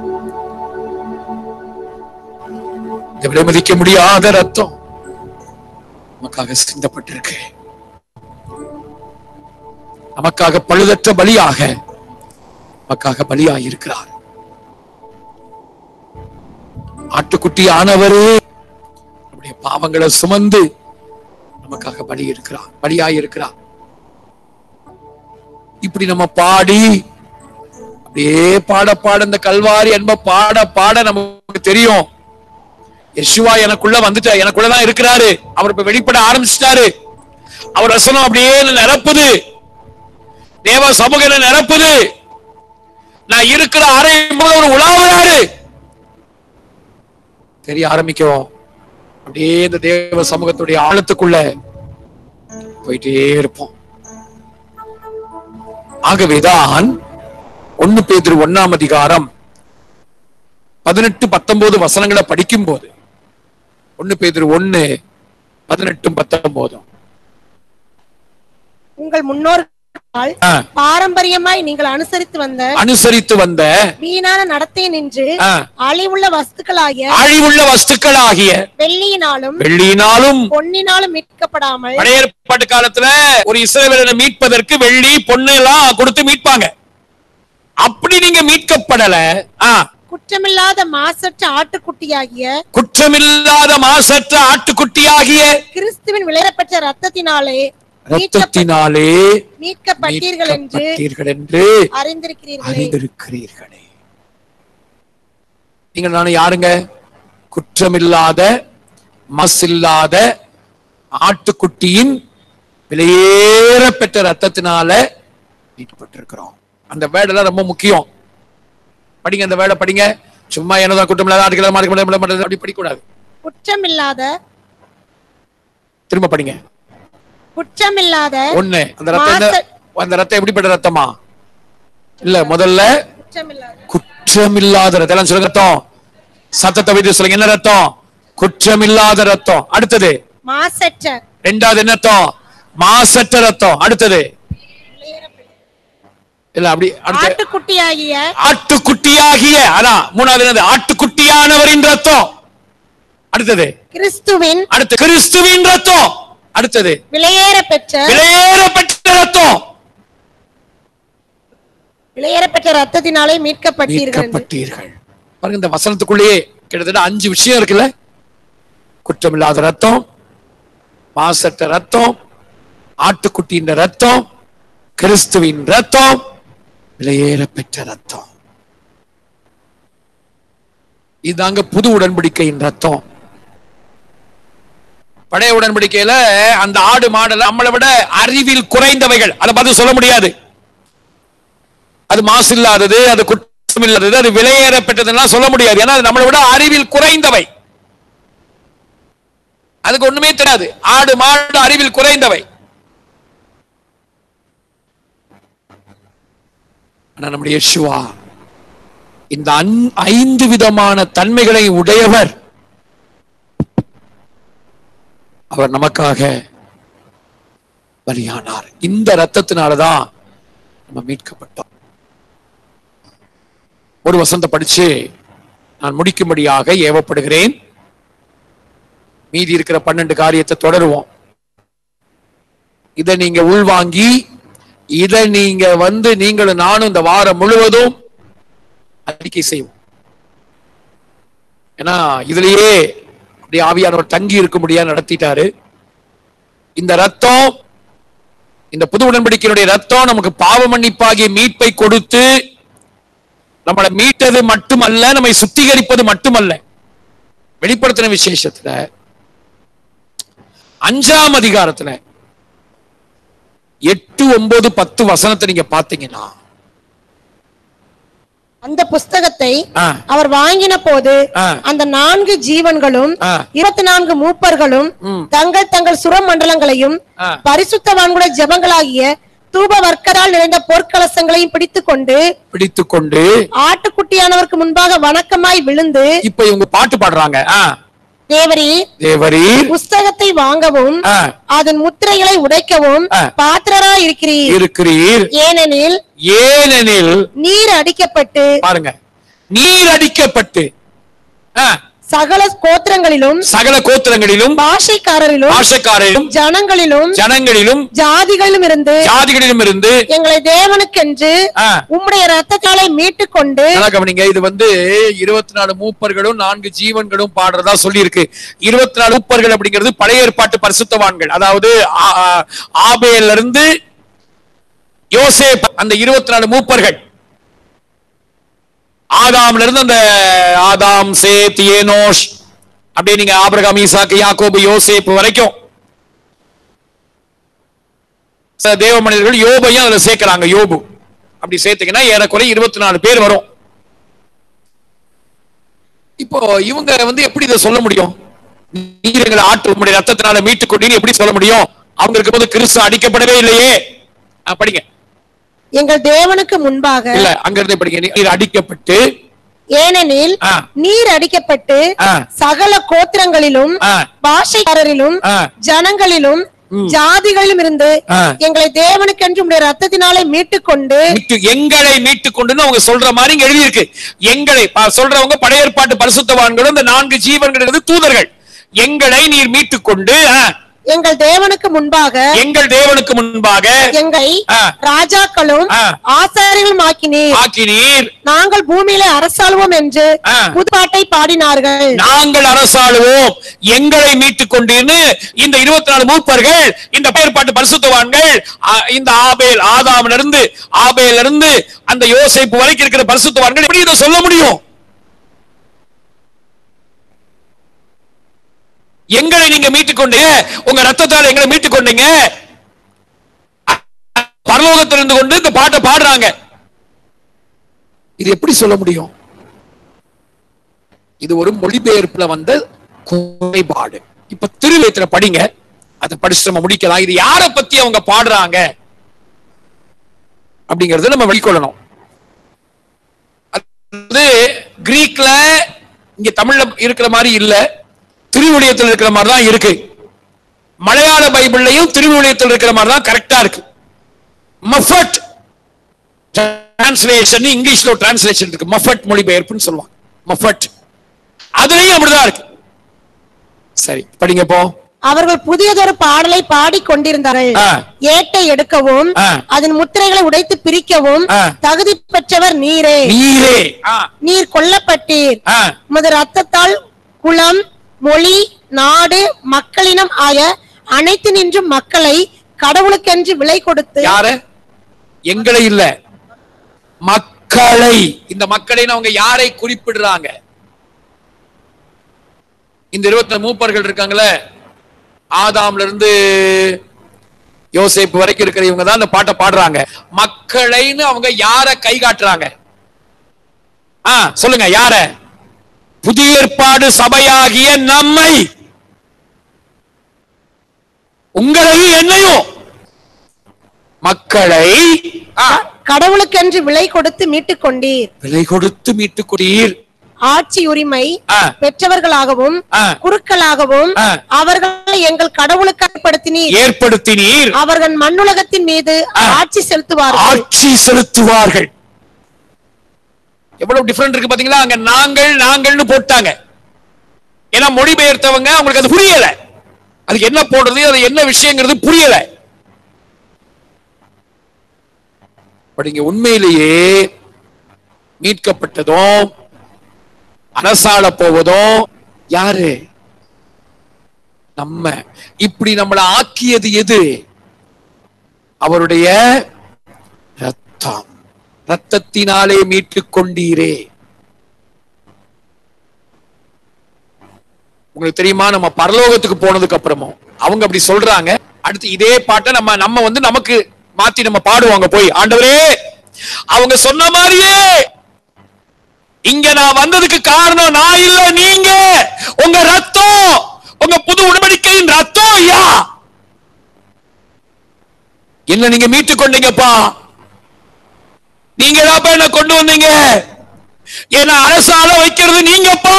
இந்த விலை மதிக்க முடியாத ரத்தம் நமக்காக சிந்தப்பட்டிருக்கு நமக்காக பழுதற்ற பலியாக நமக்காக பலியாய் இருக்கிறார் ஆட்டுக்குட்டி ஆனவரே நம்முடைய பாவங்களை சுமந்து நமக்காக பலி இருக்கிறார் பலியாய் இருக்கிறார் இப்படி நம்ம பாடி அப்படியே பாட பாட இந்த கல்வாரி அன்ப பாட பாட நமக்கு தெரியும் யெஷுவா எனக்குள்ள வந்துட்டா எனக்குள்ளதான் இருக்கிறாரு அவர் இப்ப வெளிப்பட ஆரம்பிச்சிட்டாரு அவர் வசனம் அப்படியே என்னை நிரப்புது தேவ சமூகம் என்னை நிரப்புது நான் இருக்கிற அறை போது ஒரு உலாவுறாரு தெரிய ஆரம்பிக்கும் அப்படியே இந்த தேவ சமூகத்துடைய ஆழத்துக்குள்ள போயிட்டே இருப்போம் ஆகவேதான் ஒன்னு பேதிரு ஒன்னாம் அதிகாரம் பதினெட்டு பத்தொன்பது வசனங்களை படிக்கும் போது ஒன்னு பேதிரு ஒன்னு பதினெட்டும் பத்தொன்பதும் உங்கள் முன்னோர்கள் ஆ, பாரம்பரியமாய் நீங்கள் அனுசரித்து வந்த அனுசரித்து வந்த வீணான நடத்தை நின்று ஆ, அழிவுள்ள வஸ்துக்களாகிய அழிவுள்ள வஸ்துக்களாகிய வெள்ளியினாலும் வெள்ளியினாலும் பொன்னினாலும் மீட்கப்படாமல் பழைய ஏற்பாட்டு காலத்துல ஒரு இஸ்ரவேலனை மீட்பதற்கு வெள்ளி பொண்ணு எல்லாம் கொடுத்து மீட்பாங்க அப்படி நீங்க மீட்கப்படல ஆ, குற்றமில்லாத மாசற்ற ஆட்டுக்குட்டியாகிய குற்றமில்லாத மாசற்ற ஆட்டுக்குட்டியாகிய கிறிஸ்துவின் விளையப்பட்ட ரத்தத்தினாலே மீட்கப்ப- ரத்தத்தினாலே மீட்கப்பட்டீர்கள் என்று மீட்கப்பட்டீர்கள் என்று அறிந்திருக்கிறீர்களே அறிந்திருக்கிறீர்களே நீங்கள் நானும் யாருங்க குற்றமில்லாத மசில்லாத ஆட்டுக்குட்டியின் விலையேற பெற்ற ரத்தத்தினால மீட்கப்பட்டிருக்கிறோம் அந்த வேடெல்லாம் ரொம்ப முக்கியம் படிங்க அந்த வேலை படிங்க சும்மா என்னதான் குற்றமில்லாத ஆட்டுக்களை மாட்டுக்களை அப்படி படிக்கக்கூடாது குற்றமில்லாத திரும்ப படிங்க குற்றமில்லாத ஒண்ணு அந்த ரத்தம் என்ன- மாச- அந்த ரத்தம் எப்படிப்பட்ட ரத்தமா இல்ல முதல்ல குற்றமில்லாத குற்றமில்லாத ரத்தம் எல்லாம் சொல்லுங்க ரத்தம் சத்தத்தை வைத்து சொல்லுங்க என்ன ரத்தம் குற்றமில்லாத ரத்தம் அடுத்தது மாசற்ற ரெண்டாவது என்ன ரத்தம் மாசற்ற ரத்தம் அடுத்தது இல்ல அப்படி அடுத்து ஆட்டுக்குட்டியாகிய ஆட்டுக்குட்டியாகிய அதான் மூணாவது என்னது ஆட்டுக்குட்டியானவரின் ரத்தம் அடுத்தது கிறிஸ்துவின் அடுத்து கிறிஸ்துவின் ரத்தம் அடுத்தது விலையேற பெற்ற விலையேற பெற்ற ரத்தம் விலையேற பெற்ற ரத்தத்தினாலே மீட்கப்பட்டீர்கள் என்று. மீட்கப்பட்டீர்கள் பாருங்க இந்த வசனத்துக்குள்ளேயே கிட்டத்தட்ட அஞ்சு விஷயம் இருக்குல்ல குற்றமில்லாத ரத்தம் மாசற்ற ரத்தம் ஆட்டுக்குட்டியின் ரத்தம் கிறிஸ்துவின் ரத்தம் விலையேற பெற்ற ரத்தம் இதாங்க புது உடன்படிக்கையின் ரத்தம் பழைய உடன்படிக்கையில அந்த ஆடு மாடல நம்மளை விட அறிவில் குறைந்தவைகள் அதை பார்த்து சொல்ல முடியாது அது மாசு இல்லாதது அது குற்றம் இல்லாதது அது விலையேறப்பட்டதுலாம் சொல்ல முடியாது ஏன்னா அது நம்மளை விட அறிவில் குறைந்தவை அதுக்கு ஒண்ணுமே தெரியாது ஆடு மாடு அறிவில் குறைந்தவை ஆனா நம்முடைய இயேசுவா இந்த அன்- ஐந்து விதமான தன்மைகளை உடையவர் அவர் நமக்காக பலியானார் இந்த ரத்தத்தினாலதான் நம்ம மீட்கப்பட்டோம் ஒரு வசந்த படிச்சு நான் முடிக்கும்படியாக ஏவப்படுகிறேன் மீதி இருக்கிற பன்னெண்டு காரியத்தை தொடருவோம் இதை நீங்க உள்வாங்கி இதை நீங்க வந்து நீங்களும் நானும் இந்த வாரம் முழுவதும் அறிக்கை செய்வோம் ஏன்னா இதுலயே அப்படியே ஆவியானவர் தங்கி இருக்கும்படியா நடத்திட்டாரு இந்த ரத்தம் இந்த புது உடன்படிக்கையினுடைய ரத்தம் நமக்கு பாவ மன்னிப்பாகிய மீட்பை கொடுத்து நம்மளை மீட்டது மட்டுமல்ல நம்மை சுத்திகரிப்பது மட்டுமல்ல வெளிப்படுத்தின விசேஷத்துல அஞ்சாம் அதிகாரத்துல எட்டு ஒன்பது பத்து வசனத்தை நீங்க பாத்தீங்கன்னா அந்த புஸ்தகத்தை ஆ, அவர் வாங்கின போது ஆ. அந்த நான்கு ஜீவன்களும் ஆ. இருபத்தி நான்கு மூப்பர்களும் ம். தங்கள் தங்கள் சுரமண்டலங்களையும் ஆ. பரிசுத்தவான்களுடைய ஜெபங்களாகிய தூப வர்க்கரால் நிறைந்த பொற்கலசங்களையும் பிடித்துக் கொண்டு பிடித்துக்கொண்டு ஆட்டுக்குட்டியானவருக்கு முன்பாக வணக்கமாய் விழுந்து இப்ப இவங்க பாட்டு பாடுறாங்க ஆ, தேவரே தேவரீர் புஸ்தகத்தை வாங்கவும் ஆ, அதன் முத்திரைகளை உடைக்கவும் ஆ. பாத்திரராய் இருக்கிறீர் இருக்கிறீர் ஏனெனில் ஏனெனில் நீர் அடிக்கப்பட்டு பாருங்க நீர் அடிக்கப்பட்டு ஆ, சகல கோத்திரங்களிலும் சகல கோத்திரங்களிலும் பாஷைக்காரரிலும் பாஷக்காரிலும் ஜனங்களிலும் ஜனங்களிலும் ஜாதிகளிலும் இருந்து ஜாதிகளிலும் இருந்து எங்களை தேவனுக்கென்று ஆ, உம்முடைய ரத்தத்தாலே மீட்டுக் கொண்டு நல்லா கவனிங்க இது வந்து இருபத்தி நாலு மூப்பர்களும் நான்கு ஜீவன்களும் பாடுறதா சொல்லியிருக்கு இருபத்தி நாலு மூப்பர்கள் அப்படிங்கிறது பழைய ஏற்பாட்டு பரிசுத்தவான்கள் அதாவது ஆ- ஆ- ஆபேல்ல இருந்து யோசேப் அந்த இருபத்தி நாலு மூப்பர்கள் ஆதாம்ல இருந்து அந்த ஆதாம் சேத் ஏனோஷ் அப்படியே நீங்க ஆபிரகாம் ஈசாக்கு யாக்கோபு யோசேப் வரைக்கும் சில தேவ மனிதர்கள் யோபையும் அதுல சேர்க்கிறாங்க யோபு அப்படி சேர்த்தீங்கன்னா ஏறக்குறைய இருபத்தி நாலு பேர் வரும் இப்போ இவங்க வந்து எப்படி இதை சொல்ல முடியும் நீர் எங்களை ஆட்டு உம்முடைய ரத்தத்தினால மீட்டுக் கொண்டீங்க எப்படி சொல்ல முடியும் அவங்க இருக்கும்போது கிறிஸ்து அடிக்கப்படவே இல்லையே ஆ, படிங்க எங்கள் தேவனுக்கு முன்பாக இல்ல அங்க இருந்து படிங்க நீர் அடிக்கப்பட்டு ஏனெனில் ஆ. நீர் அடிக்கப்பட்டு ஆ. சகல கோத்திரங்களிலும் ஆ. பாஷைக்காரரிலும் ஆ. ஜனங்களிலும் ஜாதிகளிலும் இருந்து ஆ. எங்களை தேவனுக்கென்று உம்முடைய ரத்தத்தினாலே மீட்டுக் கொண்டு மீட்டு எங்களை மீட்டுக் கொண்டுன்னு அவங்க சொல்ற மாதிரி இங்க எழுதியிருக்கு எங்களை ப- சொல்றவங்க பழைய ஏற்பாட்டு பரிசுத்தவான்களும் இந்த நான்கு ஜீவன்கள் இருந்து தூதர்கள் எங்களை நீர் மீட்டுக் கொண்டு ஆ, எங்கள் தேவனுக்கு முன்பாக எங்கள் தேவனுக்கு முன்பாக எங்களை ஆ. ராஜாக்களும் ஆ. ஆசாரிகளும் ஆக்கினீர் ஆக்கினீர் நாங்கள் பூமியில அரசாளுவோம் என்று ஆ. புதுப்பாட்டை பாடினார்கள் நாங்கள் அரசாளுவோம் எங்களை மீட்டுக் கொண்டீர்னு இந்த இருபத்தி நாலு மூப்பர்கள் இந்த பெயர்பாட்டு பரிசுத்தவான்கள் ஆ, இந்த ஆபேல் ஆதாம்ல இருந்து ஆபேல இருந்து அந்த யோசேப்பு வரைக்கும் இருக்கிற பரிசுத்தவான்கள் எப்படி இதை சொல்ல முடியும் எங்களை நீங்க மீட்டுக் கொண்டீங்க உங்க ரத்தத்தால் எங்களை மீட்டுக் கொண்டீங்க பரலோகத்தில் இருந்து கொண்டு இந்த பாட்டை பாடுறாங்க இது எப்படி சொல்ல முடியும் இது ஒரு மொழிபெயர்ப்புல வந்த குறைபாடு இப்ப திருவேத்திர படிங்க அதை படிச்சு நம்ம முடிக்கலாம் இது யார பத்தி அவங்க பாடுறாங்க அப்படிங்கறத நம்ம வெளிக்கொள்ளணும் அது கிரீக்ல இங்க தமிழ்ல இருக்கிற மாதிரி இல்ல திருவிழியத்தில் இருக்கிற மாதிரி தான் இருக்கு மலையாள பைபிள்லையும் திருவிழியத்தில் இருக்கிற மாதிரி தான் கரெக்டா இருக்கு மஃபட் டிரான்ஸ்லேஷன் இங்கிலீஷ்ல டிரான்ஸ்லேஷன் இருக்கு மஃபட் மொழிபெயர்ப்புன்னு சொல்லுவாங்க மஃபட் அதுலயும் அப்படிதான் இருக்கு சரி படிங்க போ அவர்கள் புதியதொரு பாடலை பாடிக் கொண்டிருந்தார்கள் ஆ. ஏட்டை எடுக்கவும் ஆ. அதன் முத்திரைகளை உடைத்து பிரிக்கவும் ஆ. தகுதி பெற்றவர் நீரே நீரே ஆ, நீர் கொல்லப்பட்டீர் ஆ, உமது ரத்தத்தால் குலம் மொழி நாடு மக்களினம் ஆய அனைத்து நின்றும் மக்களை கடவுளுக்கென்று விலை கொடுத்து யார எங்களை இல்ல மக்களை இந்த மக்களை அவங்க யாரை குறிப்பிடுறாங்க இந்த இருபத்தி மூப்பர்கள் இருக்காங்களே ஆதாம்ல இருந்து யோசேப்பு வரைக்கும் இருக்கிற இவங்க தான் இந்த பாட்டை பாடுறாங்க மக்களைன்னு அவங்க யார கை காட்டுறாங்க ஆ சொல்லுங்க யார புதிய ஏற்பாடு சபையாகிய நம்மை உங்களையும் என்னையும் மக்களை ஆ, கடவுளுக்கென்று விலை கொடுத்து மீட்டுக் கொண்டீர் விலை கொடுத்து மீட்டுக் கொடீர் ஆட்சி உரிமை ஆ. பெற்றவர்களாகவும் ஆ. குருக்களாகவும் ஆ. அவர்களை எங்கள் கடவுளுக்கு ஏற்படுத்தினீர் ஏற்படுத்தினீர் அவர்கள் மண்ணுலகத்தின் மீது ஆ. ஆட்சி செலுத்துவார்கள் ஆட்சி செலுத்துவார்கள் எவ்வளவு டிஃபரெண்ட் இருக்கு பாத்தீங்களா அங்க நாங்கள் நாங்கள்னு போட்டாங்க ஏன்னா மொழிபெயர்த்தவங்க அவங்களுக்கு அது புரியல அதுக்கு என்ன போடுறது அது என்ன விஷயங்கிறது புரியல பட் இங்க உண்மையிலேயே மீட்கப்பட்டதும் அரசாள போவதும் யாரு நம்ம இப்படி நம்மளை ஆக்கியது எது அவருடைய ரத்தம் ரத்தத்தினாலே மீட்டுக் கொண்டீரே உங்களுக்கு தெரியுமா நம்ம பரலோகத்துக்கு போனதுக்கு அப்புறமும் அவங்க அப்படி சொல்றாங்க அடுத்து இதே பாட்டை நம்ம நம்ம வந்து நமக்கு மாத்தி நம்ம பாடுவாங்க போய் ஆண்டவரே அவங்க சொன்ன மாதிரியே இங்க நான் வந்ததுக்கு காரணம் நான் இல்ல நீங்க உங்க ரத்தம் உங்க புது உடன்படிக்கையின் ரத்தம் ஐயா என்ன நீங்க மீட்டு கொண்டீங்கப்பா நீங்க தான் என்ன கொண்டு வந்தீங்க என்ன அரசால வைக்கிறது நீங்கப்பா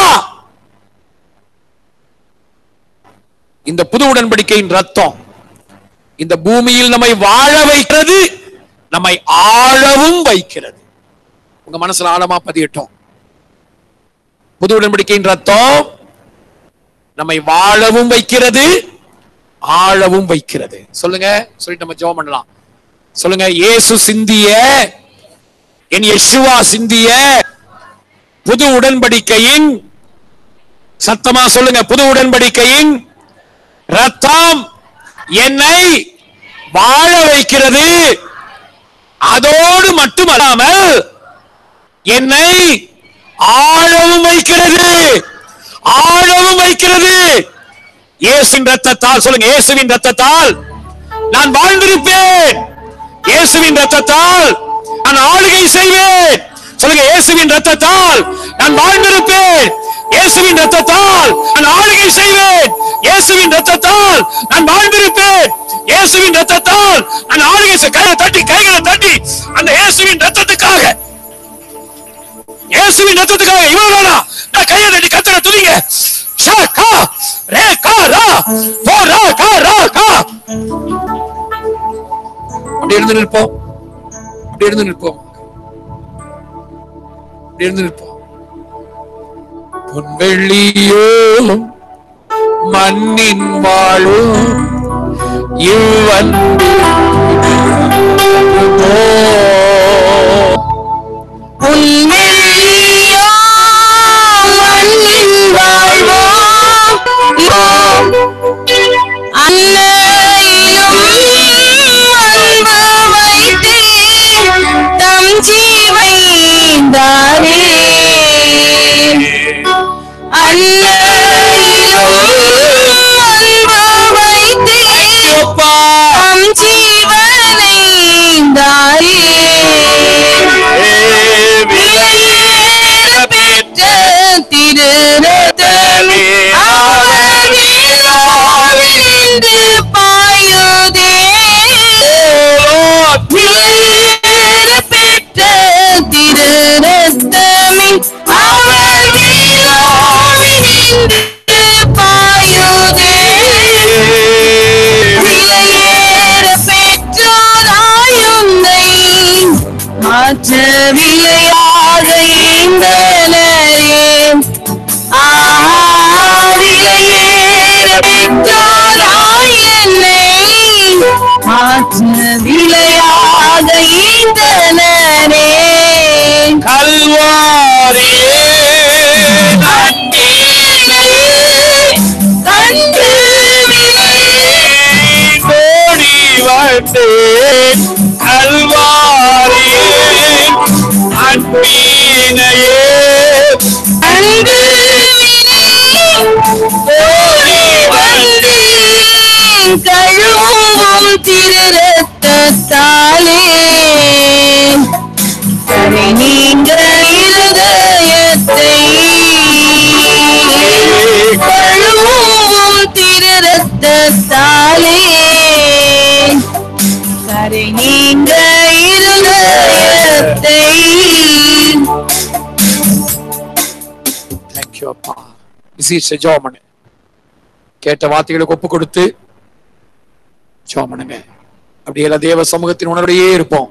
இந்த புது உடன்படிக்கையின் ரத்தம் இந்த பூமியில் நம்மை வாழ வைக்கிறது நம்மை ஆழவும் வைக்கிறது உங்க மனசுல ஆழமா பதியட்டும் புது உடன்படிக்கையின் ரத்தம் நம்மை வாழவும் வைக்கிறது ஆழவும் வைக்கிறது சொல்லுங்க சொல்லிட்டு நம்ம ஜெபம் பண்ணலாம் சொல்லுங்க இயேசு சிந்திய என் யெஷுவா சிந்திய புது உடன்படிக்கையின் சத்தமா சொல்லுங்க புது உடன்படிக்கையின் ரத்தம் என்னை வாழ வைக்கிறது அதோடு மட்டுமல்லாமல் என்னை ஆழவும் வைக்கிறது ஆழவும் வைக்கிறது இயேசுவின் ரத்தத்தால் சொல்லுங்க இயேசுவின் ரத்தத்தால் நான் வாழ்ந்திருப்பேன் இயேசுவின் ரத்தத்தால் நான் ஆளுகை செய்வேன் சொல்லுங்க இயேசுவின் ரத்தத்தால் நான் வாழ்ந்திருப்பேன் இயேசுவின் ரத்தத்தால் நான் ஆளுகை செய்வேன் இயேசுவின் ரத்தத்தால் நான் வாழ்ந்திருப்பேன் இயேசுவின் ரத்தத்தால் நான் ஆளுகை செய் கைகளை தட்டி கைகளை தட்டி அந்த இயேசுவின் ரத்தத்துக்காக இயேசுவின் ரத்தத்துக்காக இவ்வளவு வேணா நான் கையை தட்டி கத்தர துதிங்க ஷா கா ரே கா ரா போ ரா கா ரா கா அப்படி இருந்து நிற்போம் அப்படி இருந்து நிற்போம் அப்படி இருந்து நிற்போம் பொன்வெள்ளியோ மண்ணின் வாழோ இவ்வன்போ உன்மெல்லியோ மண்ணின் வாழ்வோ யோ அன்னையிலும் அன்பு வைத்தே தம் ஜீவை தாரே அன்னையிலும் அன்பு வைத்தே தம் ஜீவனை தாரே விலையேற பெற்ற திருரதமே அவர் வீராவிலிருந்து பாயுதே. விலையேற பெற்ற திருரதமே அவர் வீராவிலிருந்து பாயுதே. விலையேற பெற்றோராயுந்தை மாற்ற விலையாக ஈந்தனரே ஆவிலையேற பெற்றோராய் என்னை மாற்ற விலையாக ஈந்தனரே கல்வாரியே அன்பிலே கண்டு கோடி வாழ்ந்தேன் கல்வாரியே அன்பினையே அன்பு ஓடி வந்து கழுவும் திருரத்தாலே கரை நீங்க இருதய இந்த இருதயத்தை தேங்க்யூ அப்பா விசேஷ ஜெபம் பண்ணு கேட்ட வார்த்தைகளுக்கு ஒப்பு கொடுத்து ஜெபம் பண்ணுங்க அப்படியே எல்லா தேவ சமூகத்தின் உணர்வையே இருப்போம்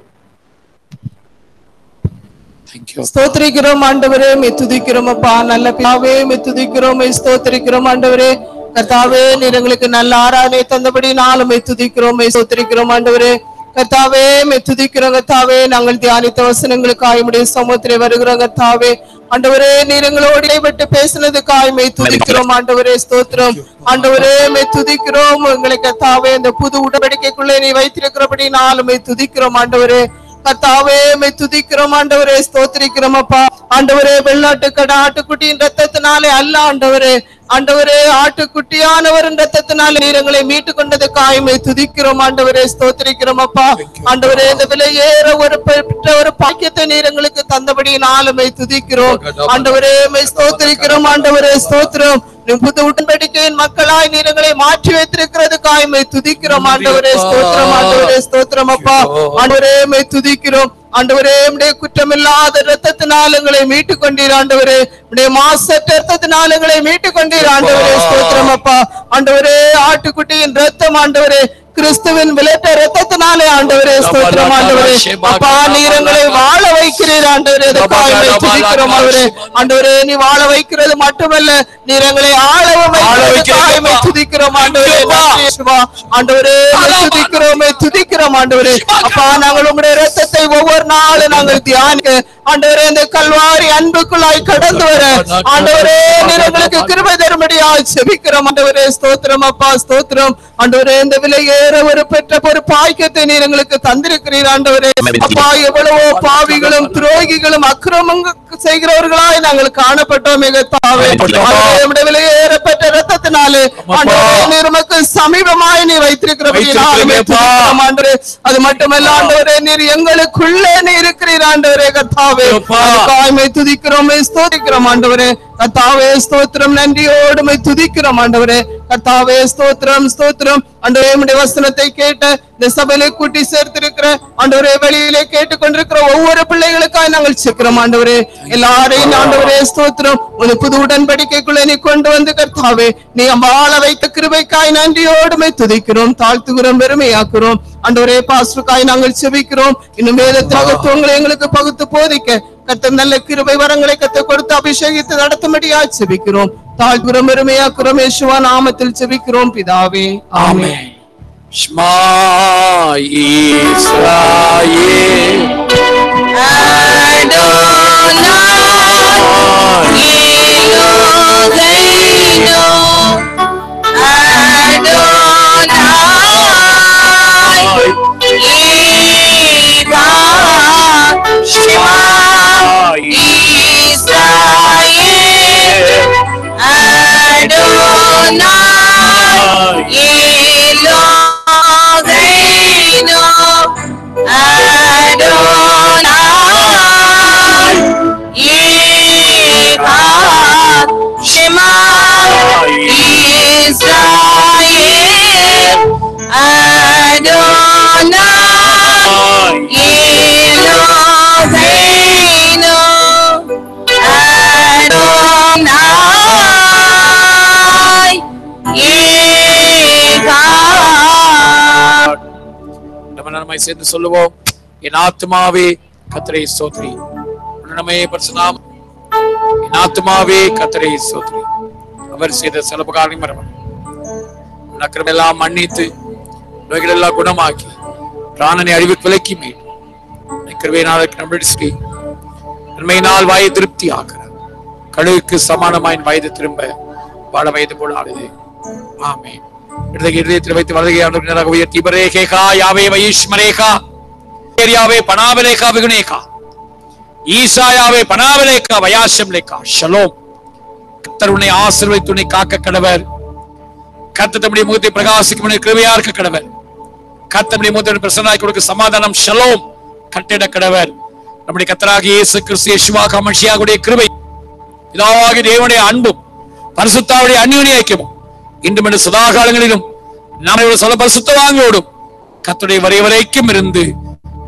தேங்க்யூ ஸ்தோத்திரிக்கிறோம் ஆண்டவரே மே துதிக்கிறோம் அப்பா நல்ல பிதாவே மே துதிக்கிறோம் மே ஸ்தோத்திரிக்கிறோம் ஆண்டவரே கர்த்தாவே நீர் எங்களுக்கு நல்ல ஆராதனை தந்தபடி நாளும் மே துதிக்கிறோம் மே ஸ்தோத்திரிக்கிறோம் ஆண்டவரே கர்த்தாவே மே துதிக்கிறோம் கர்த்தாவே நாங்கள் தியானித்த வசனங்களுக்காய் உடைய சமூகத்திலே வருகிறோம் கர்த்தாவே ஆண்டவரே நீர் எங்களோடு இடைப்பட்டு பேசினதுக்காய் மே துதிக்கிறோம் ஆண்டவரே ஸ்தோத்திரம் ஆண்டவரே மே துதிக்கிறோம் எங்களை கர்த்தாவே இந்த புது உடன்படிக்கைக்குள்ளே நீ வைத்திருக்கிறபடி நாளும் மே துதிக்கிறோம் ஆண்டவரே கர்த்தாவே மை துதிக்கிறோம் ஆண்டவரே ஸ்தோத்திரிக்கிறோம் அப்பா ஆண்டவரே வெள்ளாட்டு கடை ஆட்டுக்குட்டியின் ரத்தத்தினாலே அல்ல ஆண்டவரே ஆண்டவரே ஆட்டுக்குட்டியானவரின் ரத்தத்தினாலே நீர் எங்களை மீட்டு கொண்டது காயமை துதிக்கிறோம் ஆண்டவரே ஸ்தோத்திரிக்கிறோம் அப்பா ஆண்டவரே இந்த விலை ஏற ஒரு பெற்ற ஒரு பாக்கியத்தை நீர் எங்களுக்கு தந்தபடி நாளுமை துதிக்கிறோம் ஆண்டவரே மை ஸ்தோத்திரிக்கிறோம் ஆண்டவரே ஸ்தோத்திரம் நீ புது உடன்படிக்கையின் மக்களாய் நீர் எங்களை மாற்றி வைத்திருக்கிறது காயமை துதிக்கிறோம் ஆண்டவரே ஸ்தோத்திரம் ஆண்டவரே ஸ்தோத்திரம் அப்பா ஆண்டவரே மை துதிக்கிறோம் ஆண்டவரே உடைய குற்றமில்லாத ரத்தத்தினால் எங்களை மீட்டு கொண்டீர் ஆண்டவரே உடைய மாசற்ற ரத்தத்தினால் எங்களை மீட்டு கொண்டீர் ஆண்டவரே ஸ்தோத்திரம் அப்பா ஆண்டவரே ஆட்டுக்குட்டியின் ரத்தம் ஆண்டவரே கிறிஸ்துவின் விளைட்ட ரத்தத்தினாலே ஆண்டவரே ஸ்தோத்திரம் ஆண்டவரே அப்பா நீர் எங்களை வாழ வைக்கிறீர் ஆண்டவரே அதற்காக உம்மை துதிக்கிறோம் ஆண்டவரே ஆண்டவரே நீ வாழ வைக்கிறது மட்டுமல்ல நீர் எங்களை ஆளவும் வைக்கிறதுக்காக உம்மை துதிக்கிறோம் ஆண்டவரே நன்றி இயேசுவா. ஆண்டவரே உம்மை துதிக்கிறோம் உம்மை துதிக்கிறோம் ஆண்டவரே அப்பா நாங்கள் உங்களுடைய ரத்தத்தை ஒவ்வொரு நாளும் நாங்கள் தியானிக்க ஆண்டவரே இந்த கல்வாரி அன்புக்குள்ளாய் கடந்து வர ஆண்டவரே நீர் எங்களுக்கு கிருபை தரும்படியாய் செபிக்கிறோம் ஆண்டவரே ஸ்தோத்திரம் அப்பா ஸ்தோத்திரம் ஆண்டவரே இந்த விலை ஏற ஒரு பெற்ற ஒரு பாக்கியத்தை நீர் எங்களுக்கு தந்திருக்கிறீர் ஆண்டவரே அப்பா எவ்வளவோ பாவிகளும் துரோகிகளும் அக்கிரமங்க செய்கிறவர்களாய் நாங்கள் காணப்பட்டோம் மிகத்தாவே ஆண்டவரே, நம்முடைய விலை ஏற பெற்ற ரத்தத்தினாலே ஆண்டவரே நீர் உமக்கு சமீபமாய் நீ வைத்திருக்கிறபடி நாளுமே துதிக்கிறோம் ஆண்டவரே அது மட்டுமல்ல ஆண்டவரே நீர் எங்களுக்குள்ளே நீ இருக்கிறீர் ஆண்டவரே கத்தாவே அதுக்காய்மை துதிக்கிறோம் ஸ்தோத்திக்கிறோம் ஆண்டவரே கத்தாவே ஸ்தோத்திரம் நன்றியோடு மை துதிக்கிறோம் ஆண்டவரே கத்தாவே ஸ்தோத்திரம் ஸ்தோத்திரம் ஆண்டவரே உம்முடைய வசனத்தை கேட்ட இந்த சபையிலே கூட்டி சேர்த்திருக்கிற ஆண்டவரே வெளியிலே கேட்டுக்கொண்டிருக்கிற ஒவ்வொரு பிள்ளைகளுக்காய் நாங்கள் சேர்க்கிறோம் ஆண்டவரே எல்லாரையும் ஆண்டவரே ஸ்தோத்திரம் ஒரு புது உடன்படிக்கைக்குள்ளே நீ கொண்டு வந்து கர்த்தாவே நீ வாழ வைத்த கிருபைக்காய் நன்றியோடுமை துதிக்கிறோம் தாழ்த்துகிறோம் பெருமையாக்குறோம் ஆண்டவரே பாஸ்டருக்காய் நாங்கள் செபிக்கிறோம் இன்னும் வேதத்தின் எங்களுக்கு பகுத்து போதிக்க கர்த்தர் நல்ல கிருபை வரங்களை கத்த கொடுத்து அபிஷேகித்து நடத்தும்படியா செபிக்கிறோம் தாழ்த்துகிறோம் பெருமையாக்குறோம் யேசுவா நாமத்தில் செபிக்கிறோம் பிதாவே ஆமென் ஆமென் ஷ்மா இஸ்ராயேல் நம்ம நம்மை சேர்ந்து சொல்லுவோம் என் ஆத்மாவே கத்தரை சோத்ரி உன்னமே பரிசுநாமம் என் ஆத்மாவே கத்தரை சோத்ரி அவர் செய்த சிலபகாரணி மரபன் நக்கரெல்லாம் மன்னித்து நோய்கள் எல்லாம் குணமாக்கி பிராணனை அழிவுக்கு விலக்கி மீட் கிருபையினால் நம்மளுடைய நன்மையினால் வாயை திருப்தி ஆகிறார் கழுவுக்கு சமானமாயின் வயது திரும்ப வாழ வயது போல ஆகுது ஆமே இடது இதயத்தில் வைத்து வலதுகை ஆண்டு உயர்த்தி பரேகேகா யாவே வைஷ்மரேகா யாவே பனாவலேகா விகுணேகா ஈசாயாவே பனாவலேகா வயாசம் லேகா ஷலோம் கத்தர் உன்னை ஆசீர்வதித்து உன்னை காக்க கடவர் கத்த தம்முடைய முகத்தை பிரகாசிக்கும் கிருபையா இருக்க கடவர் கத்த தம்முடைய முகத்தை பிரசன்னாய் கொடுக்க சமாதானம் ஷலோம் கட்டிட கடவர் நம்முடைய கத்தராகிய இயேசு கிறிஸ்து யேசுவாக மனுஷியாகுடைய கிருபை பிதாவாகிய தேவனுடைய அன்பும் பரிசுத்தாவுடைய அந்யோன்ய ஐக்கியமும் இன்றும் என்று சதா காலங்களிலும் நாம் சொல்ல பரிசுத்த வாங்கோடும் கத்துடைய வரை வரைக்கும் இருந்து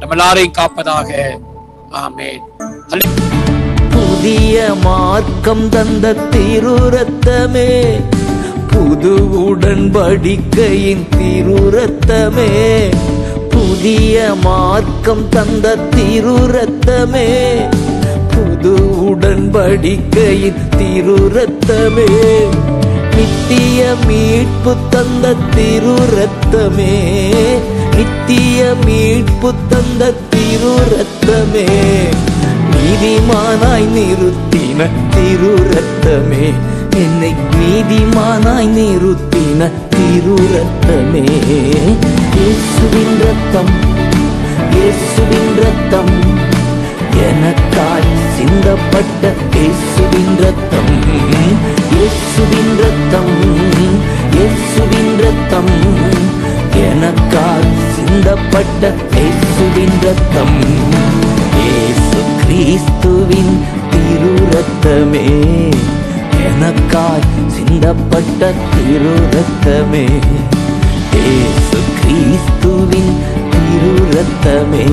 நம்ம எல்லாரையும் காப்பதாக ஆமென் புதிய மார்க்கம் தந்த திருரத்தமே புது உடன்படிக்கையின் திருரத்தமே புதிய மார்க்கம் தந்த திருரத்தமே புது உடன்படிக்கையின் திருரத்தமே நித்திய மீட்பு தந்த திருரத்தமே நித்திய மீட்பு தந்த திருரத்தமே நீதிமானாய் நிறுத்தின திருரத்தமே என்னை நீதிமானாய் நிறுத்தின திருரத்தமே இயேசுவின் ரத்தம் இயேசுவின் ரத்தம் எனக்காய் சிந்தப்பட்ட இயேசுவின் ரத்தம் இயேசுவின் ரத்தம் இயேசுவின் ரத்தம் எனக்காய் சிந்தப்பட்ட இயேசுவின் ரத்தம் இயேசு கிறிஸ்துவின் திரு ரத்தமே எனக்காய் சிந்தப்பட்ட திரு ரத்தமே இயேசு கிறிஸ்துவின் திரு ரத்தமே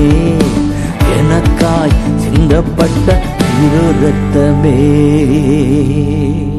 எனக்காய் சிந்தப்பட்ட திரு ரத்தமே